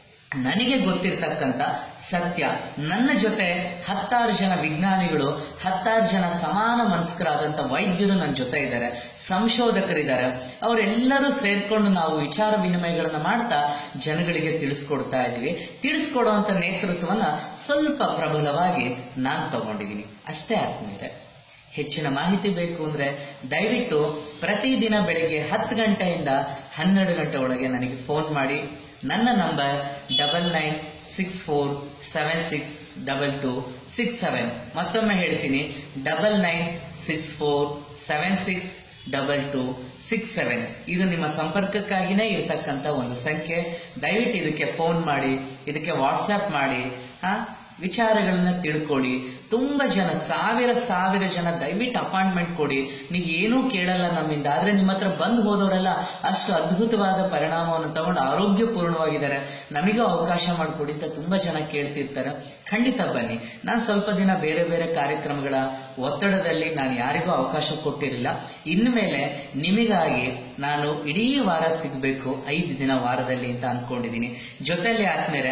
ನನಗೆ ಗೊತ್ತಿರ್ತಕ್ಕಂಥ ಸತ್ಯ ನನ್ನ ಜೊತೆ ಹತ್ತಾರು ಜನ ವಿಜ್ಞಾನಿಗಳು ಹತ್ತಾರು ಜನ ಸಮಾನ ಮನಸ್ಕರಾದಂಥ ವೈದ್ಯರು ನನ್ನ ಜೊತೆ ಇದ್ದಾರೆ ಸಂಶೋಧಕರಿದ್ದಾರೆ ಅವರೆಲ್ಲರೂ ಸೇರ್ಕೊಂಡು ನಾವು ವಿಚಾರ ವಿನಿಮಯಗಳನ್ನ ಮಾಡ್ತಾ ಜನಗಳಿಗೆ ತಿಳಿಸ್ಕೊಡ್ತಾ ಇದ್ದೀವಿ ತಿಳಿಸ್ಕೊಡುವಂತ ನೇತೃತ್ವವನ್ನ ಸ್ವಲ್ಪ ಪ್ರಬಲವಾಗಿ ನಾನು ತಗೊಂಡಿದ್ದೀನಿ ಅಷ್ಟೇ ಆದ್ಮೇಲೆ ಹೆಚ್ಚಿನ ಮಾಹಿತಿ ಬೇಕು ಅಂದ್ರೆ ದಯವಿಟ್ಟು ಪ್ರತಿದಿನ ಬೆಳಿಗ್ಗೆ ಹತ್ತು ಗಂಟೆಯಿಂದ ಹನ್ನೆರಡು ಗಂಟೆ ಒಳಗೆ ನನಗೆ ಫೋನ್ ಮಾಡಿ ನನ್ನ number double nine six four seven six double two six seven ಮತ್ತೊಮ್ಮೆ ಹೇಳ್ತೀನಿ double nine six four seven six double two six seven ಇದು ನಿಮ್ಮ ಸಂಪರ್ಕಕ್ಕಾಗಿನೇ ಇರತಕ್ಕಂಥ ಒಂದು ಸಂಖ್ಯೆ ದಯವಿಟ್ಟು ಇದಕ್ಕೆ ಫೋನ್ ಮಾಡಿ ಇದಕ್ಕೆ ವಾಟ್ಸ್ಆಪ್ ಮಾಡಿ ಹಾ ವಿಚಾರಗಳನ್ನ ತಿಳ್ಕೊಳ್ಳಿ ತುಂಬಾ ಜನ ಸಾವಿರ ಸಾವಿರ ಜನ ದಯವಿಟ್ಟು ಅಪಾಯಿಂಟ್ಮೆಂಟ್ ಕೊಡಿ ನೀವು ಏನೂ ಕೇಳಲ್ಲ ನಮ್ಮಿಂದ ಆದ್ರೆ ನಿಮ್ಮ ಹತ್ರ ಬಂದು ಹೋದವರೆಲ್ಲ ಅಷ್ಟು ಅದ್ಭುತವಾದ ಪರಿಣಾಮವನ್ನು ತಗೊಂಡು ಆರೋಗ್ಯಪೂರ್ಣವಾಗಿದ್ದಾರೆ ನಮಗೂ ಅವಕಾಶ ಮಾಡಿಕೊಡಿ ಅಂತ ತುಂಬಾ ಜನ ಕೇಳ್ತಿರ್ತಾರೆ ಖಂಡಿತ ಬನ್ನಿ ನಾನು ಸ್ವಲ್ಪ ದಿನ ಬೇರೆ ಬೇರೆ ಕಾರ್ಯಕ್ರಮಗಳ ಒತ್ತಡದಲ್ಲಿ ನಾನು ಯಾರಿಗೂ ಅವಕಾಶ ಕೊಟ್ಟಿರಲಿಲ್ಲ ಇನ್ಮೇಲೆ ನಿಮಗಾಗಿ ನಾನು ಇಡೀ ವಾರ ಸಿಗಬೇಕು ಐದು ದಿನ ವಾರದಲ್ಲಿ ಅಂತ ಅಂದ್ಕೊಂಡಿದ್ದೀನಿ ಜೊತೆಲಿ ಆದ್ಮೇಲೆ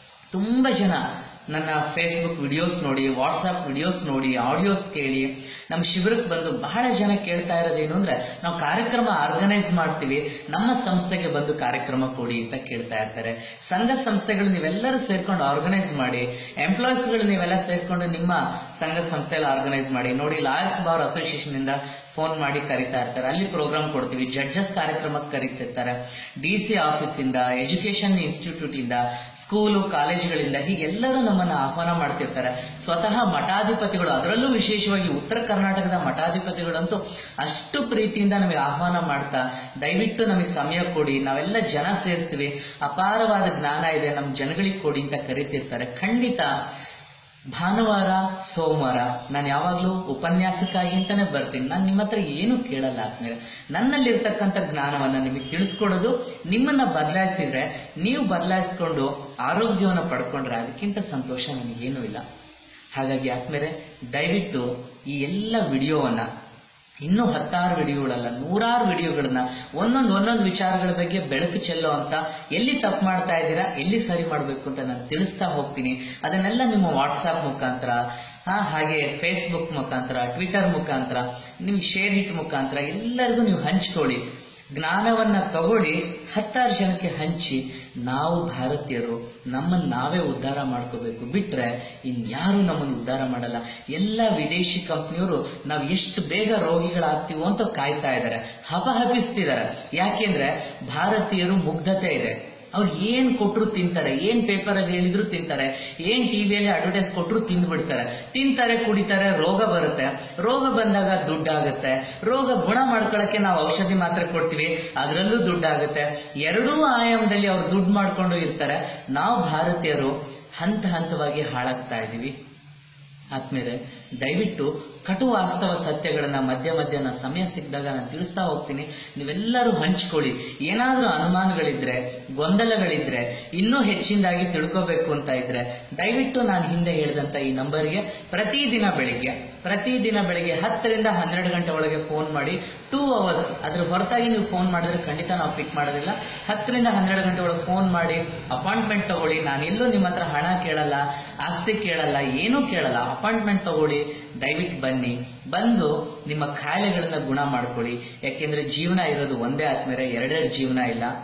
ತುಂಬಾ ಜನ ನನ್ನ ಫೇಸ್ಬುಕ್ ವಿಡಿಯೋಸ್ ನೋಡಿ ವಾಟ್ಸಪ್ ವಿಡಿಯೋಸ್ ನೋಡಿ ಆಡಿಯೋಸ್ ಕೇಳಿ ನಮ್ಮ ಶಿಬಿರಕ್ಕೆ ಬಂದು ಬಹಳ ಜನ ಕೇಳ್ತಾ ಇರೋದೇನು ಅಂದ್ರೆ ನಾವು ಕಾರ್ಯಕ್ರಮ ಆರ್ಗನೈಸ್ ಮಾಡ್ತೀವಿ ನಮ್ಮ ಸಂಸ್ಥೆಗೆ ಬಂದು ಕಾರ್ಯಕ್ರಮ ಕೊಡಿ ಅಂತ ಕೇಳ್ತಾ ಇರ್ತಾರೆ ಸಂಘ ಸಂಸ್ಥೆಗಳು ನೀವೆಲ್ಲರೂ ಸೇರ್ಕೊಂಡು ಆರ್ಗನೈಸ್ ಮಾಡಿ ಎಂಪ್ಲಾಯೀಸ್ಗಳು ನೀವೆಲ್ಲ ಸೇರ್ಕೊಂಡು ನಿಮ್ಮ ಸಂಘ ಸಂಸ್ಥೆಯಲ್ಲಿ ಆರ್ಗನೈಸ್ ಮಾಡಿ ನೋಡಿ ಲಾಯರ್ಸ್ ಬಾರ್ ಅಸೋಸಿಯೇಷನ್ ಇಂದ ಫೋನ್ ಮಾಡಿ ಕರಿತಾ ಇರ್ತಾರೆ ಅಲ್ಲಿ ಪ್ರೋಗ್ರಾಮ್ ಕೊಡ್ತೀವಿ ಜಡ್ಜಸ್ ಕಾರ್ಯಕ್ರಮಕ್ಕೆ ಕರೀತಿರ್ತಾರೆ ಡಿ ಸಿ ಆಫೀಸಿಂದ ಎಜುಕೇಶನ್ ಇನ್ಸ್ಟಿಟ್ಯೂಟ್ ಇಂದ ಸ್ಕೂಲು ಕಾಲೇಜುಗಳಿಂದ ಹೀಗೆಲ್ಲರೂ ನಮ್ಮನ್ನ ಆಹ್ವಾನ ಮಾಡ್ತಿರ್ತಾರೆ ಸ್ವತಃ ಮಠಾಧಿಪತಿಗಳು ಅದರಲ್ಲೂ ವಿಶೇಷವಾಗಿ ಉತ್ತರ ಕರ್ನಾಟಕದ ಮಠಾಧಿಪತಿಗಳಂತೂ ಅಷ್ಟು ಪ್ರೀತಿಯಿಂದ ನಮಗೆ ಆಹ್ವಾನ ಮಾಡ್ತಾ ದಯವಿಟ್ಟು ನಮಗೆ ಸಮಯ ಕೊಡಿ ನಾವೆಲ್ಲ ಜನ ಸೇರಿಸ್ತೀವಿ ಅಪಾರವಾದ ಜ್ಞಾನ ಇದೆ ನಮ್ಮ ಜನಗಳಿಗೆ ಕೊಡಿ ಅಂತ ಕರಿತಿರ್ತಾರೆ ಖಂಡಿತ ಭಾನುವಾರ ಸೋಮವಾರ ನಾನು ಯಾವಾಗಲೂ ಉಪನ್ಯಾಸಕ್ಕಾಗಿ ಅಂತಾನೆ ಬರ್ತೀನಿ ನಾನು ನಿಮ್ಮ ಹತ್ರ ಏನು ಕೇಳಲ್ಲ ಆದ್ಮೇಲೆ ನನ್ನಲ್ಲಿರ್ತಕ್ಕಂಥ ಜ್ಞಾನವನ್ನ ನಿಮಗೆ ತಿಳಿಸ್ಕೊಡೋದು ನಿಮ್ಮನ್ನ ಬದಲಾಯಿಸಿದ್ರೆ ನೀವು ಬದಲಾಯಿಸ್ಕೊಂಡು ಆರೋಗ್ಯವನ್ನು ಪಡ್ಕೊಂಡ್ರೆ ಅದಕ್ಕಿಂತ ಸಂತೋಷ ನನಗೇನೂ ಇಲ್ಲ ಹಾಗಾಗಿ ಆದ್ಮೇಲೆ ದಯವಿಟ್ಟು ಈ ಎಲ್ಲ ವಿಡಿಯೋವನ್ನ ಇನ್ನೂ ಹತ್ತಾರು ವಿಡಿಯೋಗಳಲ್ಲ ನೂರಾರು ವಿಡಿಯೋಗಳನ್ನ ಒಂದೊಂದು ಒಂದೊಂದು ವಿಚಾರಗಳ ಬಗ್ಗೆ ಬೆಳಕು ಚೆಲ್ಲೋ ಅಂತ ಎಲ್ಲಿ ತಪ್ಪು ಮಾಡ್ತಾ ಇದ್ದೀರಾ ಎಲ್ಲಿ ಸರಿ ಮಾಡಬೇಕು ಅಂತ ನಾನು ತಿಳಿಸ್ತಾ ಹೋಗ್ತೀನಿ ಅದನ್ನೆಲ್ಲ ನಿಮ್ಮ ವಾಟ್ಸಾಪ್ ಮುಖಾಂತರ ಹಾ ಹಾಗೆ ಫೇಸ್ಬುಕ್ ಮುಖಾಂತರ ಟ್ವಿಟರ್ ಮುಖಾಂತರ ನಿಮ್ಗೆ ಶೇರ್ ಹಿಟ್ ಮುಖಾಂತರ ಎಲ್ಲರಿಗೂ ನೀವು ಹಂಚ್ಕೊಳ್ಳಿ ಜ್ಞಾನವನ್ನ ತಗೊಳ್ಳಿ ಹತ್ತಾರು ಜನಕ್ಕೆ ಹಂಚಿ ನಾವು ಭಾರತೀಯರು ನಮ್ಮನ್ನ ನಾವೇ ಉದ್ಧಾರ ಮಾಡ್ಕೋಬೇಕು ಬಿಟ್ರೆ ಇನ್ಯಾರು ನಮ್ಮನ್ನು ಉದ್ಧಾರ ಮಾಡಲ್ಲ ಎಲ್ಲ ವಿದೇಶಿ ಕಂಪ್ನಿಯವರು ನಾವು ಎಷ್ಟು ಬೇಗ ರೋಗಿಗಳಾಗ್ತೀವೋ ಅಂತ ಕಾಯ್ತಾ ಇದ್ದಾರೆ ಹಪಹಪಿಸ್ತಿದ್ದಾರೆ ಯಾಕೆಂದ್ರೆ ಭಾರತೀಯರು ಮುಗ್ಧತೆ ಇದೆ ಅವ್ರು ಏನ್ ಕೊಟ್ರು ತಿಂತಾರೆ ಏನ್ ಪೇಪರ್ ಅಲ್ಲಿ ಹೇಳಿದ್ರು ತಿಂತಾರೆ ಏನ್ ಟಿವಿಯಲ್ಲಿ ಅಡ್ವರ್ಟೈಸ್ ಕೊಟ್ರು ತಿಂದ್ಬಿಡ್ತಾರೆ ತಿಂತಾರೆ ಕುಡಿತಾರೆ ರೋಗ ಬರುತ್ತೆ ರೋಗ ಬಂದಾಗ ದುಡ್ಡಾಗುತ್ತೆ ರೋಗ ಗುಣ ಮಾಡ್ಕೊಳಕ್ಕೆ ನಾವು ಔಷಧಿ ಮಾತ್ರ ಕೊಡ್ತೀವಿ ಅದರಲ್ಲೂ ದುಡ್ಡಾಗುತ್ತೆ ಎರಡೂ ಆಯಾಮದಲ್ಲಿ ಅವ್ರು ದುಡ್ಡು ಮಾಡ್ಕೊಂಡು ಇರ್ತಾರೆ ನಾವು ಭಾರತೀಯರು ಹಂತ ಹಂತವಾಗಿ ಹಾಳಾಗ್ತಾ ಇದೀವಿ ಆದ್ಮೇಲೆ ದಯವಿಟ್ಟು ಕಟು ವಾಸ್ತವ ಸತ್ಯಗಳನ್ನ ಮಧ್ಯ ಮಧ್ಯ ನಾನು ಸಮಯ ಸಿಕ್ಕಿದಾಗ ನಾನು ತಿಳಿಸ್ತಾ ಹೋಗ್ತೀನಿ ನೀವೆಲ್ಲರೂ ಹಂಚ್ಕೊಳ್ಳಿ ಏನಾದರೂ ಅನುಮಾನಗಳಿದ್ರೆ ಗೊಂದಲಗಳಿದ್ರೆ ಇನ್ನೂ ಹೆಚ್ಚಿನದಾಗಿ ತಿಳ್ಕೋಬೇಕು ಅಂತ ಇದ್ರೆ ದಯವಿಟ್ಟು ನಾನು ಹಿಂದೆ ಹೇಳಿದಂತ ಈ ನಂಬರ್ಗೆ ಪ್ರತಿದಿನ ಬೆಳಿಗ್ಗೆ ಪ್ರತಿದಿನ ಬೆಳಿಗ್ಗೆ ಹತ್ತರಿಂದ ಹನ್ನೆರಡು ಗಂಟೆ ಒಳಗೆ ಫೋನ್ ಮಾಡಿ ಟೂ ಅವರ್ಸ್ ಅದ್ರ ಹೊರತಾಗಿ ನೀವು ಫೋನ್ ಮಾಡಿದ್ರೆ ಖಂಡಿತ ನಾವು ಪಿಕ್ ಮಾಡೋದಿಲ್ಲ ಹತ್ತರಿಂದ ಹನ್ನೆರಡು ಗಂಟೆ ಒಳಗೆ ಫೋನ್ ಮಾಡಿ ಅಪಾಯಿಂಟ್ಮೆಂಟ್ ತಗೊಳ್ಳಿ ನಾನೆಲ್ಲೂ ನಿಮ್ಮ ಹತ್ರ ಹಣ ಕೇಳಲ್ಲ ಆಸ್ತಿ ಕೇಳಲ್ಲ ಏನೂ ಕೇಳಲ್ಲ ಅಪಾಯಿಂಟ್ಮೆಂಟ್ ತಗೊಳ್ಳಿ ದಯವಿಟ್ಟು ಬನ್ನಿ ಬಂದು ನಿಮ್ಮ ಕಾಯಿಲೆಗಳನ್ನ ಗುಣ ಮಾಡ್ಕೊಳ್ಳಿ ಯಾಕೆಂದ್ರೆ ಜೀವನ ಇರೋದು ಒಂದೇ ಆದ್ಮೇಲೆ ಎರಡೆರಡು ಜೀವನ ಇಲ್ಲ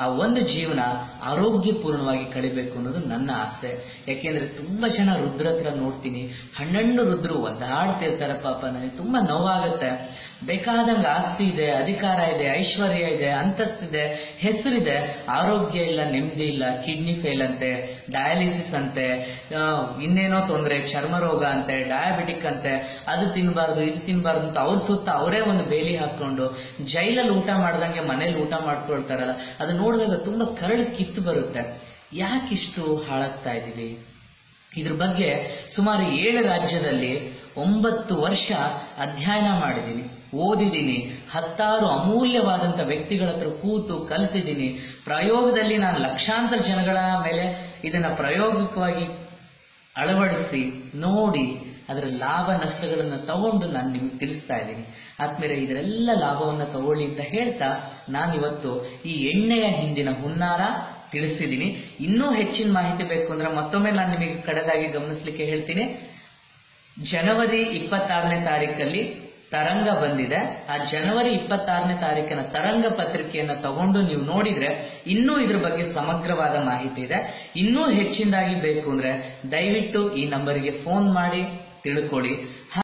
ಆ ಒಂದು ಜೀವನ ಆರೋಗ್ಯಪೂರ್ಣವಾಗಿ ಕಳಿಬೇಕು ಅನ್ನೋದು ನನ್ನ ಆಸೆ ಯಾಕೆಂದ್ರೆ ತುಂಬಾ ಜನ ರುದ್ರ ಹತ್ರ ನೋಡ್ತೀನಿ ಹಣ್ಣಣ್ಣು ರುದ್ರು ಒದ್ದಾಡ್ತಿರ್ತಾರೆ ಪಾಪ ನನಗೆ ತುಂಬಾ ನೋವಾಗುತ್ತೆ ಬೇಕಾದಂಗ ಆಸ್ತಿ ಇದೆ ಅಧಿಕಾರ ಇದೆ ಐಶ್ವರ್ಯ ಇದೆ ಅಂತಸ್ತಿದೆ ಹೆಸರಿದೆ ಆರೋಗ್ಯ ಇಲ್ಲ ನೆಮ್ಮದಿ ಇಲ್ಲ ಕಿಡ್ನಿ ಫೇಲ್ ಅಂತೆ ಡಯಾಲಿಸಿಸ್ ಅಂತೆ ಆ, ಇನ್ನೇನೋ ತೊಂದರೆ ಚರ್ಮ ರೋಗ ಅಂತೆ ಡಯಾಬಿಟಿಕ್ ಅಂತೆ ಅದು ತಿನ್ಬಾರ್ದು ಇದು ತಿನ್ಬಾರ್ದು ಅಂತ ಅವ್ರ ಸುತ್ತ ಅವರೇ ಒಂದು ಬೇಲಿ ಹಾಕೊಂಡು ಜೈಲಲ್ಲಿ ಊಟ ಮಾಡ್ದಂಗೆ ಮನೇಲಿ ಊಟ ಮಾಡ್ಕೊಳ್ತಾರಲ್ಲ ಅದು ನೋಡಿದಾಗ ತುಂಬಾ ಕರಳು ಕಿತ್ತು ಬರುತ್ತೆ ಯಾಕಿಷ್ಟು ಹಾಳಾಗ್ತಾ ಇದೀವಿ ಇದ್ರ ಬಗ್ಗೆ ಸುಮಾರು ಏಳು ರಾಜ್ಯದಲ್ಲಿ ಒಂಬತ್ತು ವರ್ಷ ಅಧ್ಯಯನ ಮಾಡಿದ್ದೀನಿ ಓದಿದ್ದೀನಿ ಹತ್ತಾರು ಅಮೂಲ್ಯವಾದಂಥ ವ್ಯಕ್ತಿಗಳ ಹತ್ರ ಕೂತು ಕಲ್ತಿದ್ದೀನಿ ಪ್ರಯೋಗದಲ್ಲಿ ನಾನು ಲಕ್ಷಾಂತರ ಜನಗಳ ಮೇಲೆ ಇದನ್ನ ಪ್ರಾಯೋಗಿಕವಾಗಿ ಅಳವಡಿಸಿ ನೋಡಿ ಅದರ ಲಾಭ ನಷ್ಟಗಳನ್ನು ತಗೊಂಡು ನಾನು ನಿಮಗೆ ತಿಳಿಸ್ತಾ ಇದ್ದೀನಿ ಆದ್ಮೇಲೆ ಇದರೆಲ್ಲ ಲಾಭವನ್ನು ತಗೊಳ್ಳಿ ಅಂತ ಹೇಳ್ತಾ ನಾನಿವತ್ತು ಈ ಎಣ್ಣೆಯ ಹಿಂದಿನ ಹುನ್ನಾರ ತಿಳಿಸಿದ್ದೀನಿ ಇನ್ನೂ ಹೆಚ್ಚಿನ ಮಾಹಿತಿ ಬೇಕು ಅಂದ್ರೆ ಮತ್ತೊಮ್ಮೆ ನಾನು ನಿಮಗೆ ಕಡೆದಾಗಿ ಗಮನಿಸ್ಲಿಕ್ಕೆ ಹೇಳ್ತೀನಿ ಜನವರಿ ಇಪ್ಪತ್ತಾರನೇ ತಾರೀಕಲ್ಲಿ ತರಂಗ ಬಂದಿದೆ ಆ ಜನವರಿ ಇಪ್ಪತ್ತಾರನೇ ತಾರೀಕಿನ ತರಂಗ ಪತ್ರಿಕೆಯನ್ನ ತಗೊಂಡು ನೀವು ನೋಡಿದ್ರೆ ಇನ್ನೂ ಇದ್ರ ಬಗ್ಗೆ ಸಮಗ್ರವಾದ ಮಾಹಿತಿ ಇದೆ ಇನ್ನೂ ಹೆಚ್ಚಿನದಾಗಿ ಬೇಕು ಅಂದ್ರೆ ದಯವಿಟ್ಟು ಈ ನಂಬರಿಗೆ ಫೋನ್ ಮಾಡಿ ತಿಳ್ಕೊಳ್ಳಿ